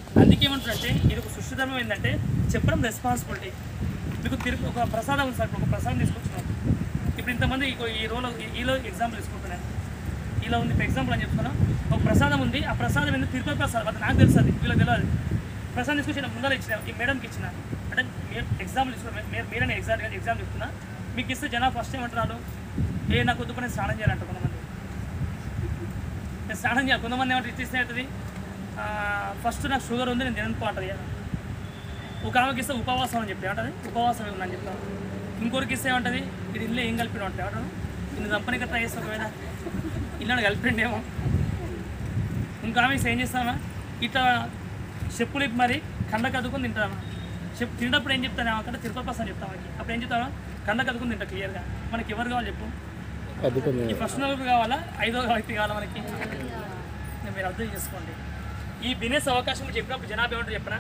అందుకే ఏమంటారంటే ఇది ఒక సుష్టిధర్మం ఏంటంటే చెప్పడం రెస్పాన్సిబిలిటీ మీకు తిరుగు ఒక ప్రసాదం ఉంది సార్ ఇప్పుడు ఒక ప్రసాదం తీసుకొచ్చినాం ఇప్పుడు ఇంతమంది ఇగో ఈ రోజు ఈలో ఎగ్జాంపుల్ తీసుకుంటున్నాను ఇలా ఉంది ఇప్పుడు ఎగ్జాంపుల్ అని చెప్తున్నా ఒక ప్రసాదం ఉంది ఆ ప్రసాదం ఏంటో తిరుపతి ప్రసాదం అది నాకు తెలుసు అది వీళ్ళకి తెలియదు ప్రసాదం తీసుకొచ్చి నేను ముందర ఇచ్చిన ఈ మేడంకి ఇచ్చిన అంటే మీరు ఎగ్జాంపుల్ ఇస్తున్నా మీరు మీరని ఎగ్జామ్ ఎగ్జామ్ చెప్తున్నా మీకు ఇస్తే జనాలు ఫస్ట్ ఏమంటున్నారు ఏ నాకు వద్దు నేను స్నానం చేయాలంట కొంతమంది నేను స్నానం చేయాలి కొంతమంది ఏమంటారు ఇచ్చేస్తే అవుతుంది ఫస్ట్ నాకు షుగర్ ఉంది నేను తినను అంటది ఒక ఆమెకి ఇస్తే ఉపవాసం అని చెప్పి ఏమంటది ఉపవాసం ఏమని చెప్తాను ఇంకొకరికి ఇస్తే ఏమంటది ఇది ఇల్లు ఏం కలిపిన అంటే ఏమంటాను నేను చంపనికి ట్రై చేస్తా ఒకవేళ ఇల్లు కలిపిండేమో ఇంకా ఆమె ఏం చేస్తామా ఇట్లా చెప్పులు ఇప్పి మరి కండకు అదుకుని తింటామా చెప్పు తిన్నప్పుడు ఏం చెప్తాను అక్కడ తిరుపతి ప్రసాద్ చెప్తాం మనకి అప్పుడు ఏం చెప్తామా కండకు అదుకుని తింటా క్లియర్గా మనకి ఎవరు కావాలి చెప్పు అద్దుకుంది ఈ ఫస్ట్ నలుగురు కావాలా ఐదో వ్యక్తి కావాలా మనకి నేను మీరు అర్థం చేసుకోండి ఈ బిజినెస్ అవకాశం గురించి చెప్పినప్పుడు జనాభా ఏమంటారు చెప్పనా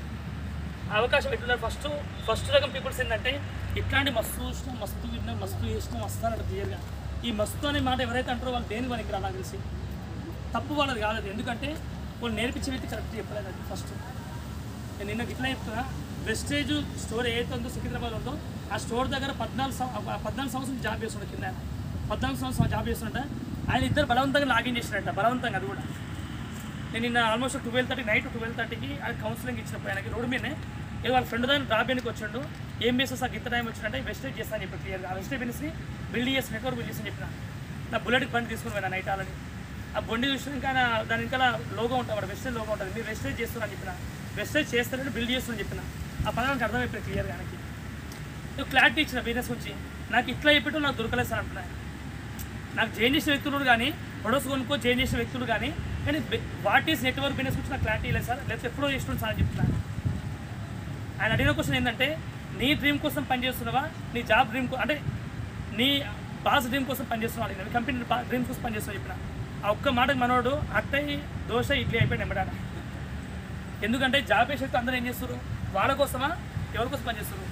ఆ అవకాశం ఎట్లున్నారు ఫస్ట్ ఫస్ట్ రకం పీపుల్స్ ఏంటంటే ఇట్లాంటి మస్తు చూసినా మస్తు విన్నా మస్తు చేసినా మస్తు అని క్లియర్గా ఈ మస్తు అనే మాట ఎవరైతే అంటారో వాళ్ళు దేనికి పనికి నాకు తెలిసి తప్పు వాళ్ళది కాదు అది ఎందుకంటే వాళ్ళు నేర్పించే వ్యక్తి కరెక్ట్ చెప్పలేదు అది ఫస్ట్ నేను నిన్న ఇట్లా చెప్తున్నా వెస్టేజ్ స్టోర్ ఏదైతే ఉందో సికింద్రాబాద్ ఉందో ఆ స్టోర్ దగ్గర పద్నాలుగు సం- ఆ పద్నాలుగు సంవత్సరం జాబ్ చేస్తుండే కింద ఆయన. పద్నాలుగు సంవత్సరం జాబ్ చేస్తుంట ఆయన ఇద్దరు బలవంతంగా లాగిన్ చేసినట్ట బలవంతంగా అది కూడా నేను నిన్న almost twelve thirty night twelve థర్టీకి ఆయన కౌన్సిలింగ్ ఇచ్చినప్పుడు ఆయనకి రోడ్డు మీదనే ఏదో వాళ్ళ ఫ్రెండ్ దాన్ని డ్రాప్ చేయడానికి వచ్చాడు ఏం చేస్తా సార్ ఇంత టైం వచ్చినట్టే వెస్టేజ్ చేస్తాను చెప్పి క్లియర్గా ఆ వెస్టేజ్ బిజినెస్ని బిల్డ్ చేసి నెట్వర్క్ బిల్డ్ చేసి చెప్పిన నా బుల్లెట్ బండి తీసుకుని పోయినా నైట్ ఆల్రెడీ ఆ బండి చూసినాక ఆయన దాని ఇంకా లోగో ఉంటుంది వెస్టేజ్ లోగో ఉంటుంది మీరు వెస్టేజ్ చేస్తున్నారని చెప్పిన వెస్టేజ్ చేస్తారని బిల్డ్ చేస్తారని చెప్పిన ఆ పదానికి అర్థమైపోయింది క్లియర్గా ఆయనకి నువ్వు క్లారిటీ ఇచ్చిన బిజినెస్ గురించి నాకు ఇట్లా చెప్పిట్టు నాకు దొరకలేదు సార్ అంటున్నా నాకు చేంజ్ చేసిన వ్యక్తులు కానీ ప్రొడక్ట్స్ కొనుక్కో చేంజ్ చేసిన వ్యక్తులు కానీ కానీ వాట్ ఈస్ నెట్వర్క్ బిజినెస్ గురించి నాకు క్లారిటీ లేదు సార్ లేకపోతే ఎప్పుడో చేస్తుంది సార్ అని చెప్తున్నాను ఆయన అడిగిన క్వశ్చన్ ఏంటంటే నీ డ్రీమ్ కోసం పనిచేస్తున్నావా నీ జాబ్ డ్రీమ్ అంటే నీ బాస్ డ్రీమ్ కోసం పనిచేస్తున్నావు అడిగిన నీ కంపెనీ డ్రీమ్ కోసం పనిచేస్తున్నావు చెప్పిన ఆ ఒక్క మాటకి మనోడు అట్టయి దోశ ఇడ్లీ అయిపోయాడు ఎంబడాడ ఎందుకంటే జాబ్ చేసే అందరూ ఏం చేస్తారు వాళ్ళ కోసమా ఎవరి కోసం పనిచేస్తారు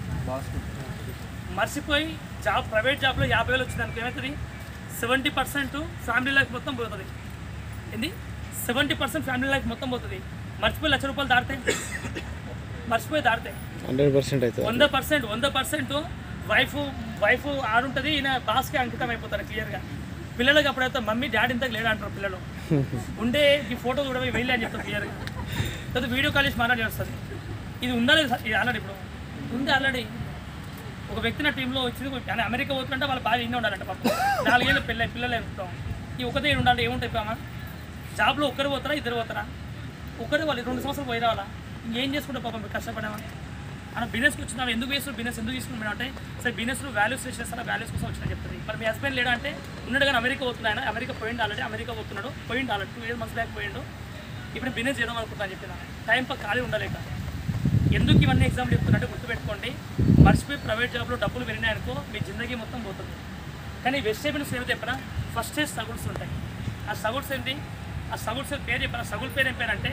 మర్చిపోయి జాబ్ ప్రైవేట్ జాబ్లో యాభై వేలు వచ్చిందానికి ఏమవుతుంది సెవెంటీ పర్సెంట్ ఫ్యామిలీ లైఫ్ మొత్తం పోతుంది ఏంది సెవెంటీ పర్సెంట్ ఫ్యామిలీ లైఫ్ మొత్తం పోతుంది మర్చిపోయి లక్ష రూపాయలు దాడతాయి మర్చిపోయి దాడతాయి హండ్రెడ్ పర్సెంట్ అవుతుంది వంద పర్సెంట్ వంద పర్సెంట్ వైఫ్ వైఫ్ ఆడుంటుంది ఈయన బాస్కి అంకితం అయిపోతారు క్లియర్గా పిల్లలకి అప్పుడైతే మమ్మీ డాడీ ఇంతకు లేడు అంటారు పిల్లలు ఉండే ఈ ఫోటో కూడా వెళ్ళి అని చెప్తారు క్లియర్గా తర్వాత వీడియో కాల్ చేసి మాట్లాడి వస్తుంది ఇది ఉందా లేదు ఇది ఆల్రెడీ ఇప్పుడు ఉంది ఆల్రెడీ ఒక వ్యక్తి నా టీంలో వచ్చింది ఆయన అమెరికా పోతుంటే వాళ్ళ బాగా ఇన్ని ఉండాలంట పాపం నాలుగేళ్ళు పిల్ల పిల్లలు ఉంటాం ఈ ఒకటే ఈడ ఉండాలి ఏముంటాయి పామా జాబ్లో ఒక్కరు పోతారా ఇద్దరు పోతారా ఒక్కరు వాళ్ళు రెండు సంవత్సరాలు పోయి రావాలా ఇంకేం చేసుకుంటే పాపం మీరు కష్టపడామా మన బిజినెస్కి వచ్చిన ఎందుకు వేస్తున్నారు బిజినెస్ ఎందుకు తీసుకున్నాం అంటే సరే బిజినెస్లో వాల్యూస్ చేస్తారా వాల్యూస్ కోసం వచ్చిన చెప్తుంది మరి మీ హస్బెండ్ లేడా అంటే ఉన్నాడు కానీ అమెరికా పోతున్నాడు ఆయన అమెరికా పోయిండు ఆల్రెడీ అమెరికా పోతున్నాడు పోయిండు already two years months back పోయిండు ఇప్పుడు బిజినెస్ చేయడం అనుకుంటాను చెప్పిన టైం పక్క ఖాళీ ఉండలేక ఎందుకు ఇవన్నీ ఎగ్జామ్లు చెప్తున్నట్టు గుర్తుపెట్టుకోండి మర్చిపోయి ప్రైవేట్ జాబ్లో డబ్బులు పెరిగినాయనుకో మీ జిందగీ మొత్తం పోతుంది కానీ వెజిటేబుల్స్ ఏమి చెప్పినా ఫస్ట్ స్టేజ్ సగుల్స్ ఉంటాయి ఆ సగుల్స్ ఏంటి ఆ సగుల్స్ పేరు చెప్పిన సగుల్ పేరు ఏం పేరు అంటే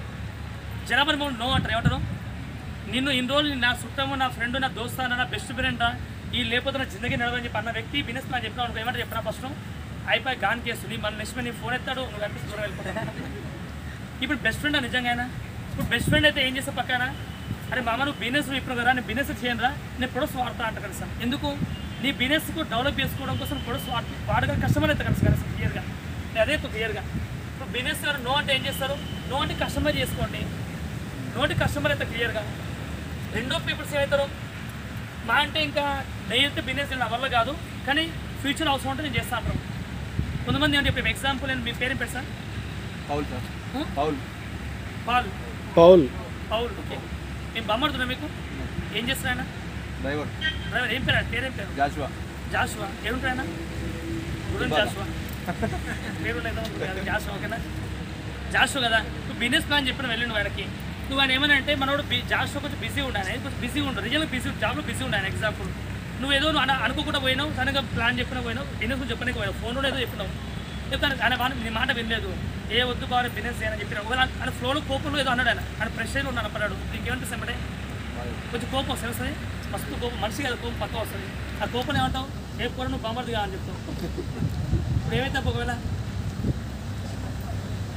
జనాభా మౌంట్ నో అంటారు ఏమంటారు నిన్ను ఇన్ని రోజులు నా చుట్టము నా ఫ్రెండ్ నా దోస్తాన నా బెస్ట్ ఫ్రెండ్ ఈ లేకపోతే నా జిందగీ నడవని చెప్పి అన్న వ్యక్తి బిజినెస్ ప్లాన్ చెప్పినా నువ్వు ఏమంటే చెప్పినా ఫస్ట్ అయిపోయి గాన్ కేసు నీ మన నెక్స్ట్ నీ ఫోన్ ఎత్తాడు నువ్వు కనిపిస్తూ దూరం వెళ్ళిపోతావు ఇప్పుడు బెస్ట్ ఫ్రెండ్ నిజంగా ఇప్పుడు బెస్ట్ ఫ్రెండ్ అయితే ఏం చేస్తా పక్కన అరే మామ నువ్వు బిజినెస్ ఇప్పుడు కదా నేను బిజినెస్ చేయనురా నేను ప్రొడక్ట్స్ వాడతా అంట కలిసాం ఎందుకు నీ బిజినెస్కు డెవలప్ చేసుకోవడం కోసం ప్రొడక్ట్స్ వాడ వాడగల కస్టమర్ అయితే కలిసి కలిసి క్లియర్గా నేను అదే క్లియర్గా ఇప్పుడు బిజినెస్ గారు నో అంటే ఏం చేస్తారు నో అంటే కస్టమర్ చేసుకోండి నోటి కస్టమర్ అయితే క్లియర్గా రెండో పీపుల్స్ ఏమవుతారు మా అంటే ఇంకా నేనైతే బిజినెస్ నా వల్ల కాదు కానీ ఫ్యూచర్ అవసరం ఉంటే నేను చేస్తాను అంటారు కొంతమంది అంటే ఇప్పుడు ఎగ్జాంపుల్ నేను మీ పేరు పెడతా పౌల్ సార్ హ్మ్? Paul Paul Paul Paul okay మేము బొమ్మడుతున్నా మీకు ఏం చేస్తున్నా ఆయన డ్రైవర్ డ్రైవర్ ఏం పేరు ఆయన పేరు ఏం పేరు జాషువా జాషువా ఏముంటారు ఆయన గుడ్ జాషువా పేరు లేదా జాషువా ఓకేనా జాషువా కదా నువ్వు బిజినెస్ ప్లాన్ చెప్పిన వెళ్ళిండు ఆయనకి నువ్వు ఆయన ఏమని అంటే మనోడు బి జాషువా కొంచెం బిజీ ఉండాలి కొంచెం బిజీ ఉండు రియల్గా బిజీ జాబ్లో బిజీ ఉండాలి ఎగ్జాంపుల్ నువ్వు ఏదో నువ్వు అన- అనుకోకుండా పోయినావు సడన్గా ప్లాన్ చెప్పిన పోయినావు బిజినెస్ గురించి చెప్పడానికి పోయినావు ఫోన్లో ఏదో చెప్పినావు చెప్తాను ఆయన వాడు నీ మాట వినలేదు ఏ వద్దు కావాలి బిజినెస్ చేయని చెప్పిన ఒకవేళ ఆయన ఫ్లోలో కోపంలో ఏదో అన్నాడు ఆయన ఆయన ప్రెషర్లో ఉన్నాడు అన్నాడు నీకేమంటే అంటే కొంచెం కోపం వస్తుంది వస్తుంది మస్తు కోపం మనిషి కదా కోపం పక్క వస్తుంది ఆ కోపం ఏమంటావు ఏ కూర నువ్వు బామర్ది అని చెప్తావు ఇప్పుడు ఏమైతే ఒకవేళ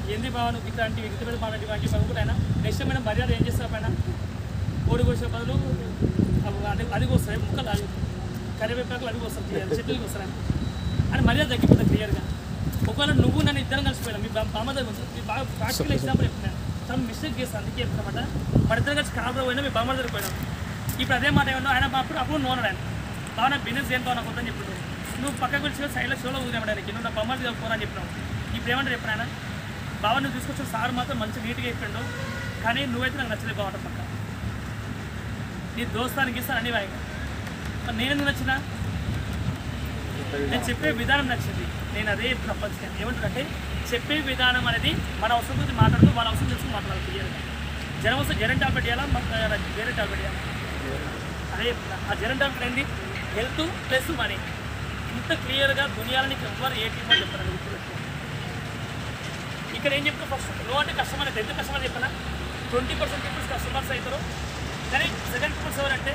ఏంది బావ నువ్వు ఇట్లాంటి వ్యక్తి మీద మాట్లాడి వాటి పగుపులైనా నెక్స్ట్ మేడం మర్యాద ఏం చేస్తారు పైన కోడి కోసే బదులు అవి అది అది వస్తాయి ముక్కలు అది కరివేపాకులు అది వస్తారు క్లియర్ చెట్లకి వస్తాయి అని మర్యాద తగ్గిపోతుంది క్లియర్గా ఒకవేళ నువ్వు నన్ను ఇద్దరం కలిసిపోయినా మీ బామ్మ దగ్గర మీ బాగా ప్రాక్టికల్ ఎగ్జాంపుల్ చెప్తున్నాను తను మిస్టేక్ చేస్తాను అందుకే చెప్తామట మన ఇద్దరం కలిసి కారు పోయినా మీ బామ్మ దగ్గర పోయినాం ఇప్పుడు అదే మాట ఏమన్నా ఆయన అప్పుడు అప్పుడు నువ్వు అన్నాడు ఆయన బాగా నా బిజినెస్ ఏంటో నాకు వద్దని చెప్పిండు నువ్వు పక్కకు వచ్చి సైడ్లో షోలో ఊరేమడానికి నువ్వు నా బొమ్మలు చదువుకోనని చెప్పినావు ఇప్పుడు ఏమంటారు చెప్పిన ఆయన బాబా నువ్వు తీసుకొచ్చిన సార్ మాత్రం మంచి నీట్గా చెప్పిండు కానీ నువ్వైతే నాకు నచ్చలేదు బాగుంటుంది పక్క నీ దోస్తానికి ఇస్తాను అన్ని వాయిగా మరి నేను ఎందుకు నచ్చిన నేను చెప్పే విధానం నచ్చింది నేను అదే ప్రపంచం ఏమంటారంటే చెప్పే విధానం అనేది మన అవసరం గురించి మాట్లాడుతూ వాళ్ళ అవసరం తెలుసుకుని మాట్లాడాలి క్లియర్గా జనం వస్తే జరం టాబ్లెట్ ఇవ్వాలా మన వేరే టాబ్లెట్ ఇవ్వాలా అదే చెప్తున్నా. ఆ జరం టాబ్లెట్ ఏంటి హెల్త్ ప్లస్ మనీ ఇంత క్లియర్గా దునియాలో నీకు ఎవ్వరు ఏ టీమో చెప్తారు గుర్తుపెట్టుకో ఇక్కడ ఏం చెప్తా ఫస్ట్ నువ్వు అంటే కస్టమర్ అయితే ఎంత కస్టమర్ చెప్పినా ట్వంటీ పర్సెంట్ పీపుల్స్ కస్టమర్స్ అవుతారు కానీ సెకండ్ పీపుల్స్ ఎవరంటే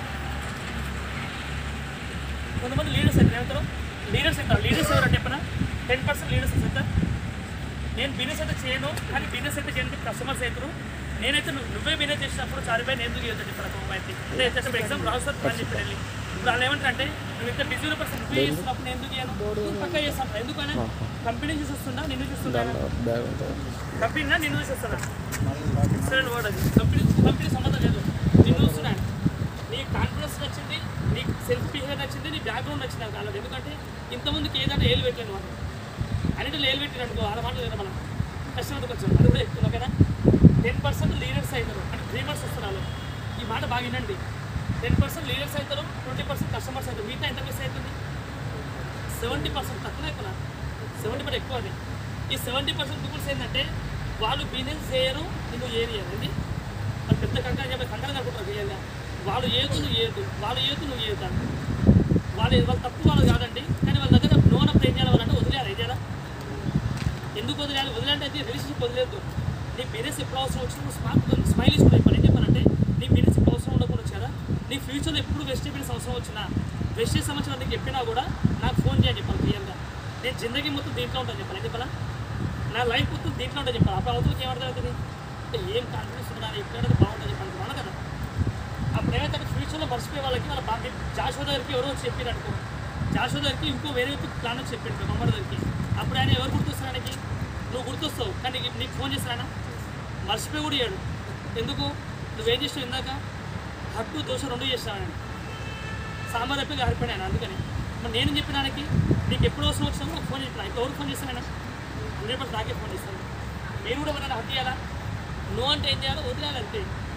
కొంతమంది లీడర్స్ అయితే ఏమవుతారు లీడర్స్ అవుతారు లీడర్స్ ఎవరంటే చెప్పిన టెన్ పర్సెంట్ లీడర్స్ అవుతారు నేను బిజినెస్ అయితే చేయను కానీ బిజినెస్ అయితే చేయడానికి కస్టమర్స్ అవుతారు నేనైతే నువ్వు నువ్వే బిజినెస్ చేసినప్పుడు చారిపోయి నేను ఎందుకు చేయొద్దు చెప్పాను ఒక అమ్మాయికి అంటే చేసిన ఎగ్జామ్ రావు సార్ అని చెప్పి వెళ్ళి ఇప్పుడు వాళ్ళు ఏమంటారంటే నువ్వు ఇంత బిజీ పర్సన్ నువ్వే చేస్తున్నప్పుడు నేను ఎందుకు చేయను నువ్వు పక్కా చేస్తాను ఎందుకని కంపెనీ చూసి వస్తుందా నిన్ను చూస్తుందా బ్యాగ్ ఉంటుంది కంపెనీ నిన్ను చూసి వస్తుందా ఎక్సలెంట్ వర్డ్ అది కంపెనీ కంపెనీ సంబంధం లేదు నిన్ను చూస్తున్నాను నీ కాన్ఫిడెన్స్ నచ్చింది నీ సెల్ఫ్ బిహేవియర్ నచ్చింది నీ బ్యాక్గ్రౌండ్ నచ్చింది నాకు కాలేదు ఎందుకంటే ఇంతమందికి ఏదంటే ఏలు పెట్టలేను వాళ్ళు అన్నిటిలో ఏలు పెట్టిన అనుకో అలా మాట లేదు మనం కష్టపడి కొంచెం అది కూడా చెప్తున్నా ఓకేనా టెన్ పర్సెంట్ లీడర్స్ అవుతారు అంటే డ్రీమర్స్ వస్తున్నారు ఈ మాట బాగా వినండి టెన్ పర్సెంట్ లీడర్స్ అవుతారు ట్వంటీ పర్సెంట్ కస్టమర్స్ అవుతారు మిగతా ఎంత మిస్ అవుతుంది సెవెంటీ పర్సెంట్ తక్కువ ఎక్కువ సెవెంటీ పర్సెంట్ ఎక్కువ అది ఈ సెవెంటీ పర్సెంట్ పీపుల్స్ ఏంటంటే వాళ్ళు బిజినెస్ చేయరు నువ్వు ఏది అనేది వాళ్ళు పెద్ద కంకణ చెప్పి కంకణ కనుకుంటారు రియల్గా వాళ్ళు ఏదు నువ్వు ఏదు వాళ్ళు ఏదు నువ్వు ఏదు వాళ్ళు వాళ్ళు తప్పు వాళ్ళు కాదండి కానీ వాళ్ళ దగ్గర లోన్ అప్పుడు ఏం చేయాలి వాళ్ళంటే వదిలేయాలి ఏం చేయాలా ఎందుకు వదిలేయాలి వదిలేంటే అయితే రిలేషన్షిప్ వదిలేదు నీ బిజినెస్ ఎప్పుడు అవసరం వచ్చినప్పుడు స్మార్ట్ స్మైల్ ఇచ్చుకునే పని ఏం చెప్పాలంటే నీ బిజినెస్ ఎప్పుడు అవసరం ఉండకుండా వచ్చారా నీ ఫ్యూచర్లో ఎప్పుడు వెజిటేబుల్స్ అవసరం వచ్చినా వెజిటేబుల్ సంబంధించిన నీకు చెప్పినా కూడా నాకు ఫోన్ చేయని చెప్పాలి క్లియర్గా నేను జిందగీ మొత్తం దీంట్లో ఉంటాను చెప్పాలి ఏం చెప్పాలా నా లైఫ్ మొత్తం దీంట్లో ఉంటుంది చెప్పాలి అప్పుడు అవతలకి ఏమర్థం అవుతుంది అంటే ఏం కాన్ఫిడెన్స్ ఉన్నా ఎప్పుడైనా బాగుంటుంది చెప్పాలి అవునా కదా అప్పుడు ఏమైతే ఫ్యూచర్లో మర్చిపోయే వాళ్ళకి వాళ్ళ బాబీ జాషో దగ్గరికి ఎవరో వచ్చి చెప్పారు అనుకో జాషో దగ్గరికి ఇంకో వేరే వ్యక్తి ప్లాన్ వచ్చి చెప్పిండు మమ్మడి దగ్గరికి అప్పుడు ఆయన ఎవరు గుర్తొస్తారు ఆయనకి నువ్వు గుర్తొస్తావు కానీ నీకు- నీకు ఫోన్ చేస్తారా మర్చిపోయి కూడా ఇయ్యాడు ఎందుకు నువ్వేం చేసావు ఇందాక హక్కు దోశ రెండు చేస్తాను ఆయన సాంబార్ చెప్పి హరిపోయాను ఆయన అందుకని మరి నేను చెప్పిన ఆయనకి నీకు ఎప్పుడు అవసరం వచ్చినా నాకు ఫోన్ చెప్పిన ఇప్పుడు ఎవరు ఫోన్ చేస్తాను ఆయన హండ్రెడ్ పర్సెంట్ నాకే ఫోన్ చేస్తాను మీరు కూడా ఎవరైనా హక్ చేయాలా నువ్వు అంటే ఏం చేయాలో వదిలేయాలి అంతే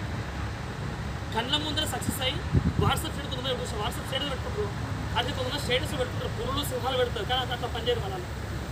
కళ్ళ ముందర సక్సెస్ అయ్యి వాట్సాప్ స్టేటస్ కొంతమంది చూసి వాట్సాప్ స్టేటస్ పెట్టుకుంటారు అదే కొంతమంది స్టేటస్ పెట్టుకుంటారు పురులు సింహాలు పెడతారు కానీ అట్లా పనిచేయరు వాళ్ళు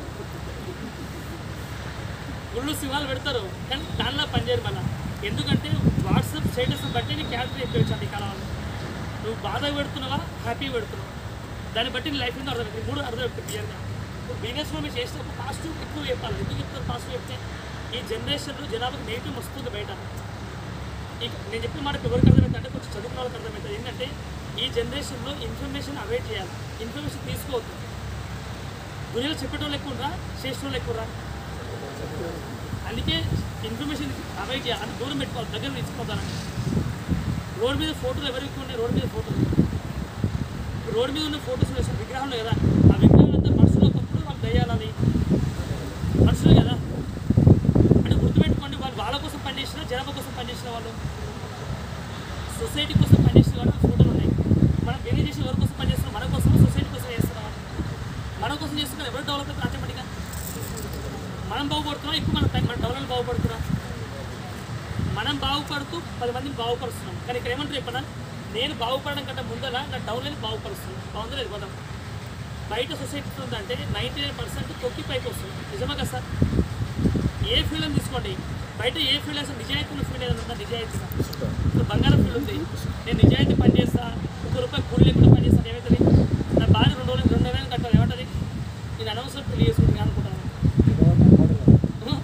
పురులు సింహాలు పెడతారు కానీ దానిలో పనిచేయరు మళ్ళీ ఎందుకంటే వాట్సాప్ స్టేటస్ బట్టి నీ క్యారెక్టర్ చెప్పవచ్చు ఈ కాలంలో నువ్వు బాధ పెడుతున్నావా హ్యాపీ పెడుతున్నావా దాన్ని బట్టి నీ లైఫ్ ఏందో అర్థమవుతుంది మూడు అర్థమవుతుంది క్లియర్గా ఇప్పుడు బిజినెస్లో మీరు చేసినప్పుడు పాజిటివ్ ఎక్కువ చెప్పాలి ఎందుకు చెప్తారు పాజిటివ్ చెప్తే ఈ జనరేషన్లో జనాలకు నెగిటివ్ వస్తుంది బయట ఈ నేను చెప్పిన మాట ఎవరికి అర్థమవుతుంది అంటే కొంచెం చదువుకున్న వాళ్ళకి అర్థమవుతుంది ఏంటంటే ఈ జనరేషన్లో ఇన్ఫర్మేషన్ అవాయిడ్ చేయాలి ఇన్ఫర్మేషన్ తీసుకోవద్దు దునియాలో చెప్పేటోళ్ళు ఎక్కువ ఉండరా చేసేటోళ్ళు ఎక్కువ రా అందుకే ఇన్ఫర్మేషన్ అవాయిడ్ చేయాలి అంటే దూరం పెట్టుకోవాలి దగ్గర తీసుకోవద్దానండి రోడ్ మీద ఫోటోలు ఎవరికి ఎక్కువ ఉన్నాయి రోడ్ మీద ఫోటోలు ఇప్పుడు రోడ్ మీద ఉన్న ఫోటోస్ వేసిన విగ్రహాలు కదా ఆ విగ్రహాలు అంతా మనుషులు ఒకప్పుడు వాళ్ళు దయ్యాలని మనుషులు కదా అంటే గుర్తుపెట్టుకోండి వాళ్ళు వాళ్ళ కోసం పనిచేసిన జనాభా కోసం పనిచేసిన వాళ్ళు సొసైటీ కోసం పనిచేసిన వాళ్ళు ఫోటోలు ఉన్నాయి మనం వేరే చేసి ఎవరి కోసం పనిచేస్తున్నాం మన కోసం సొసైటీ కోసం చేస్తున్నాం మన కోసం చేస్తున్నారు ఎవరు డెవలప్ అవుతారు ఆటోమేటిక్గా మనం బాగుపడుతున్నాం ఎక్కువ మన మన డెవలప్ బాగుపడుతున్నాం మనం బాగుపడుతూ పది మందిని బాగుపరుస్తున్నాం కానీ ఇక్కడ ఏమంటారు చెప్పనా నేను బాగుపడడం కంటే ముందర నా డౌన్లైన్ బాగుపరుస్తున్నాను బాగుందో లేదు పదం బయట సొసైటీ ఉందంటే నైంటీ నైన్ పర్సెంట్ తొక్కి పైకి వస్తుంది నిజమా కదా సార్ ఏ ఫీల్డ్ అని తీసుకోండి బయట ఏ ఫీల్డ్ అసలు నిజాయితీ ఉన్న ఫీల్డ్ ఏదైనా ఉందా నిజాయితీగా ఇప్పుడు బంగారం ఫీల్డ్ ఉంది నేను నిజాయితీ పని చేస్తా ఒక రూపాయి కూలి లేకుండా పని చేస్తాను ఏమవుతుంది నా భార్య రెండు రోజులు రెండు నెలలు కట్టాలి ఏమంటుంది నేను అనవసరం పెళ్లి చేసుకుంటాను అనుకుంటాను ఉహు.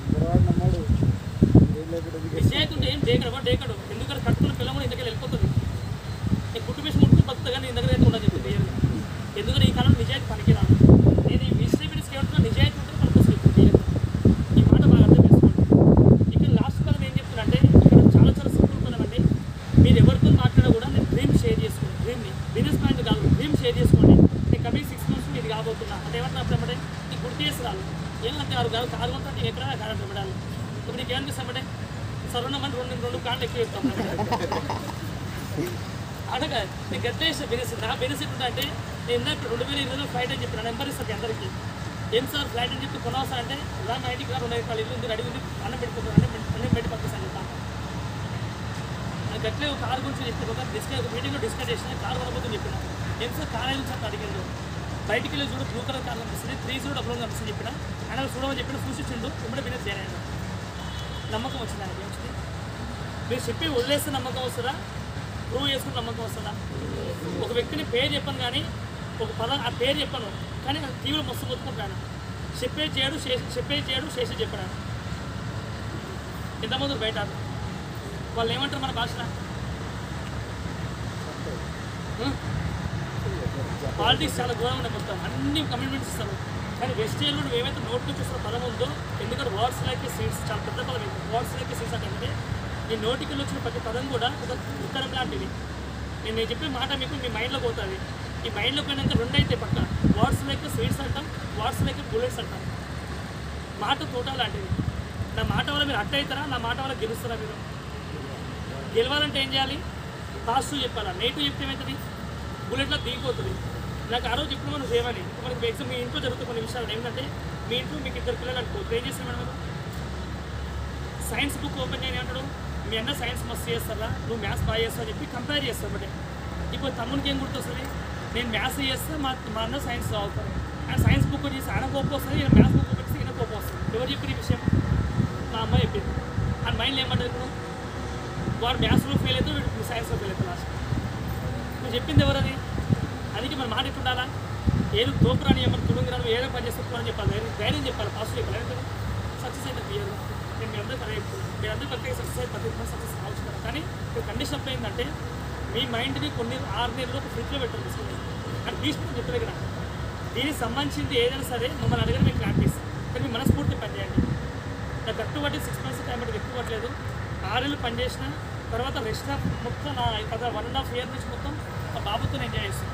నిజాయితీ ఉంటే ఏం డేకడు వాడు డేకడు ఎందుకంటే కట్టుకున్న పిల్ల కూడా ఇంతకెళ్ళి వెళ్ళిపోతుంది నేను కుటుంబేషన్ ముట్టుకుని బతుకుతా కానీ నీ దగ్గర అయితే ఉండదు చెప్పింది క్లియర్గా ఎందుకంటే ఈ కాలంలో నిజాయితీ పనికిరాను నేను ఈ విషయం ఏమంటున్నా నిజాయితీ ఉంటే పనికొస్తుంది క్లియర్గా ఈ మాట మీకు ఏమనిపిస్తామంటే సరుణమని రెండు రెండు కాళ్ళు ఎక్కువ చెప్తాం అనగా నేను గట్ల చేసిన బెనిఫిట్ నా బెనిఫిట్ అంటే నేను ఇందాక రెండు వేల ఇరవైలో ఫ్లైట్ అని చెప్పిన నెంబర్ ఇస్తాను అందరికీ ఏం సార్ ఫ్లైట్ అని చెప్పి కొనవసా అంటే రా మా ఇంటికి రా రెండు రూపాయలు ఇల్లు ఉంది రెడీ ఉంది అన్నం పెట్టుకుంటాను అన్నం పెట్టి అన్నం పెట్టి పంపిస్తాను చెప్తాను నాకు గట్లే ఒక కార్ గురించి చెప్పి ఒక డిస్కస్ ఒక మీటింగ్లో డిస్కస్ చేసిన కార్ కొనబోతుంది చెప్పిన ఏం సార్ కార్ గురించి అంత అడిగిండు బయటికి వెళ్ళి చూడు బ్లూ కలర్ కార్ కనిపిస్తుంది త్రీ జీరో డబ్బులు కనిపిస్తుంది చెప్పిన ఆయన చూడమని చెప్పిన చూసిచ్చిండు ఇప్పుడే బిజినెస్ చేయను నమ్మకం వచ్చింది ఆయనకి వచ్చింది మీరు చెప్పి వదిలేస్తే నమ్మకం వస్తుందా ప్రూవ్ చేసుకుని నమ్మకం వస్తుందా ఒక వ్యక్తిని పేరు చెప్పను కానీ ఒక పదం ఆ పేరు చెప్పను కానీ నాకు టీవీలో మస్తు కొట్టుకుంటాను చెప్పే చేయడు చేసి చెప్పే చేయడు చేసి చెప్పాను ఎంతమంది బయట వాళ్ళు ఏమంటారు మన భాష పాలిటిక్స్ చాలా ఘోరంగా ఉన్నాయి మొత్తం అన్ని కమిట్మెంట్స్ ఇస్తారు కానీ వెస్టేజ్ నువ్వు ఏమైతే నోట్లో చూస్తున్న పదం ఉందో ఎందుకంటే వర్డ్స్ లైక్ సీట్స్ చాలా పెద్ద పదం ఇది వర్డ్స్ లైక్ సీట్స్ అంటే నీ నోటికి వచ్చిన ప్రతి పదం కూడా ఒక ఉత్తరం లాంటిది నేను నేను చెప్పే మాట మీకు మీ మైండ్లో పోతుంది ఈ మైండ్లో పోయినాక రెండు అయితే పక్క వర్డ్స్ లైక్ స్వీట్స్ అంటాం వర్డ్స్ లైక్ బుల్లెట్స్ అంటాం మాట తోట లాంటిది నా మాట వల్ల మీరు అట్ట అవుతారా నా మాట వల్ల గెలుస్తారా మీరు గెలవాలంటే ఏం చేయాలి పాజిటివ్ చెప్పాలా నెగిటివ్ చెప్తే ఏమవుతుంది బుల్లెట్లో దిగిపోతుంది నాకు ఆ రోజు ఇప్పుడు మనం చేయమని మనకి ఎగ్జామ్ మీ ఇంట్లో జరుగుతున్న కొన్ని విషయాలు ఏంటంటే మీ ఇంట్లో మీకు ఇద్దరు పిల్లలు అనుకో ఏం చేస్తాం మేడం సైన్స్ బుక్ ఓపెన్ చేయని అంటాడు మీ అన్న సైన్స్ మస్తు చేస్తారా నువ్వు మ్యాథ్స్ బాగా చేస్తావు అని చెప్పి కంపేర్ చేస్తావు బట్ ఇప్పుడు తమ్మునికి ఏం గుర్తొస్తుంది నేను మ్యాథ్స్ చేస్తే మా మా అన్న సైన్స్ చదువుతాను ఆయన సైన్స్ బుక్ చేసి ఆయన కోపం వస్తుంది ఈయన మ్యాథ్స్ బుక్ పెట్టి ఈయన కోపం వస్తుంది ఎవరు చెప్పిన ఈ విషయం మా అమ్మ చెప్పింది ఆయన మైండ్లో ఏమంటారు ఇప్పుడు వాడు మ్యాథ్స్లో ఫెయిల్ అవుతావు వీడు సైన్స్లో ఫెయిల్ అవుతావు లాస్ట్ నువ్వు చెప్పింది ఎవరది అందుకే మన మాట ఇట్టుండాలా ఏది తోపురాని ఏమన్నా తుడుంగిరాను ఏదో పని చేస్తున్నాను చెప్పాలి ధైర్యం ధైర్యం చెప్పాలి పాజిటివ్ చెప్పాలి ఎందుకంటే సక్సెస్ అయితే క్లియర్ నేను మీ అందరూ కరెక్ట్ మీరు అందరూ ప్రత్యేక సక్సెస్ అయితే ప్రతి ఒక్కరు సక్సెస్ కావచ్చు కదా కానీ ఇప్పుడు కండిషన్ అప్పుడు ఏంటంటే మీ మైండ్ని కొన్ని ఆరు నెలలు ఒక ఫ్రిడ్జ్లో పెట్టారు తీసుకుని అని తీసుకుని చెప్తారు ఇక్కడ దీనికి సంబంధించింది ఏదైనా సరే మమ్మల్ని అడగని మీకు క్లారిటీ ఇస్తాం కానీ మీ మనస్ఫూర్తి పనిచేయండి నాకు కట్టుబడి సిక్స్ మంత్స్ టైం బట్టి ఎక్కువ పట్టలేదు ఆరేళ్ళు పనిచేసిన తర్వాత రెస్ట్ ఆఫ్ మొత్తం నా గత వన్ అండ్ హాఫ్ ఇయర్ నుంచి మొత్తం మా బాబుతో ఎంజాయ్ చేస్తాను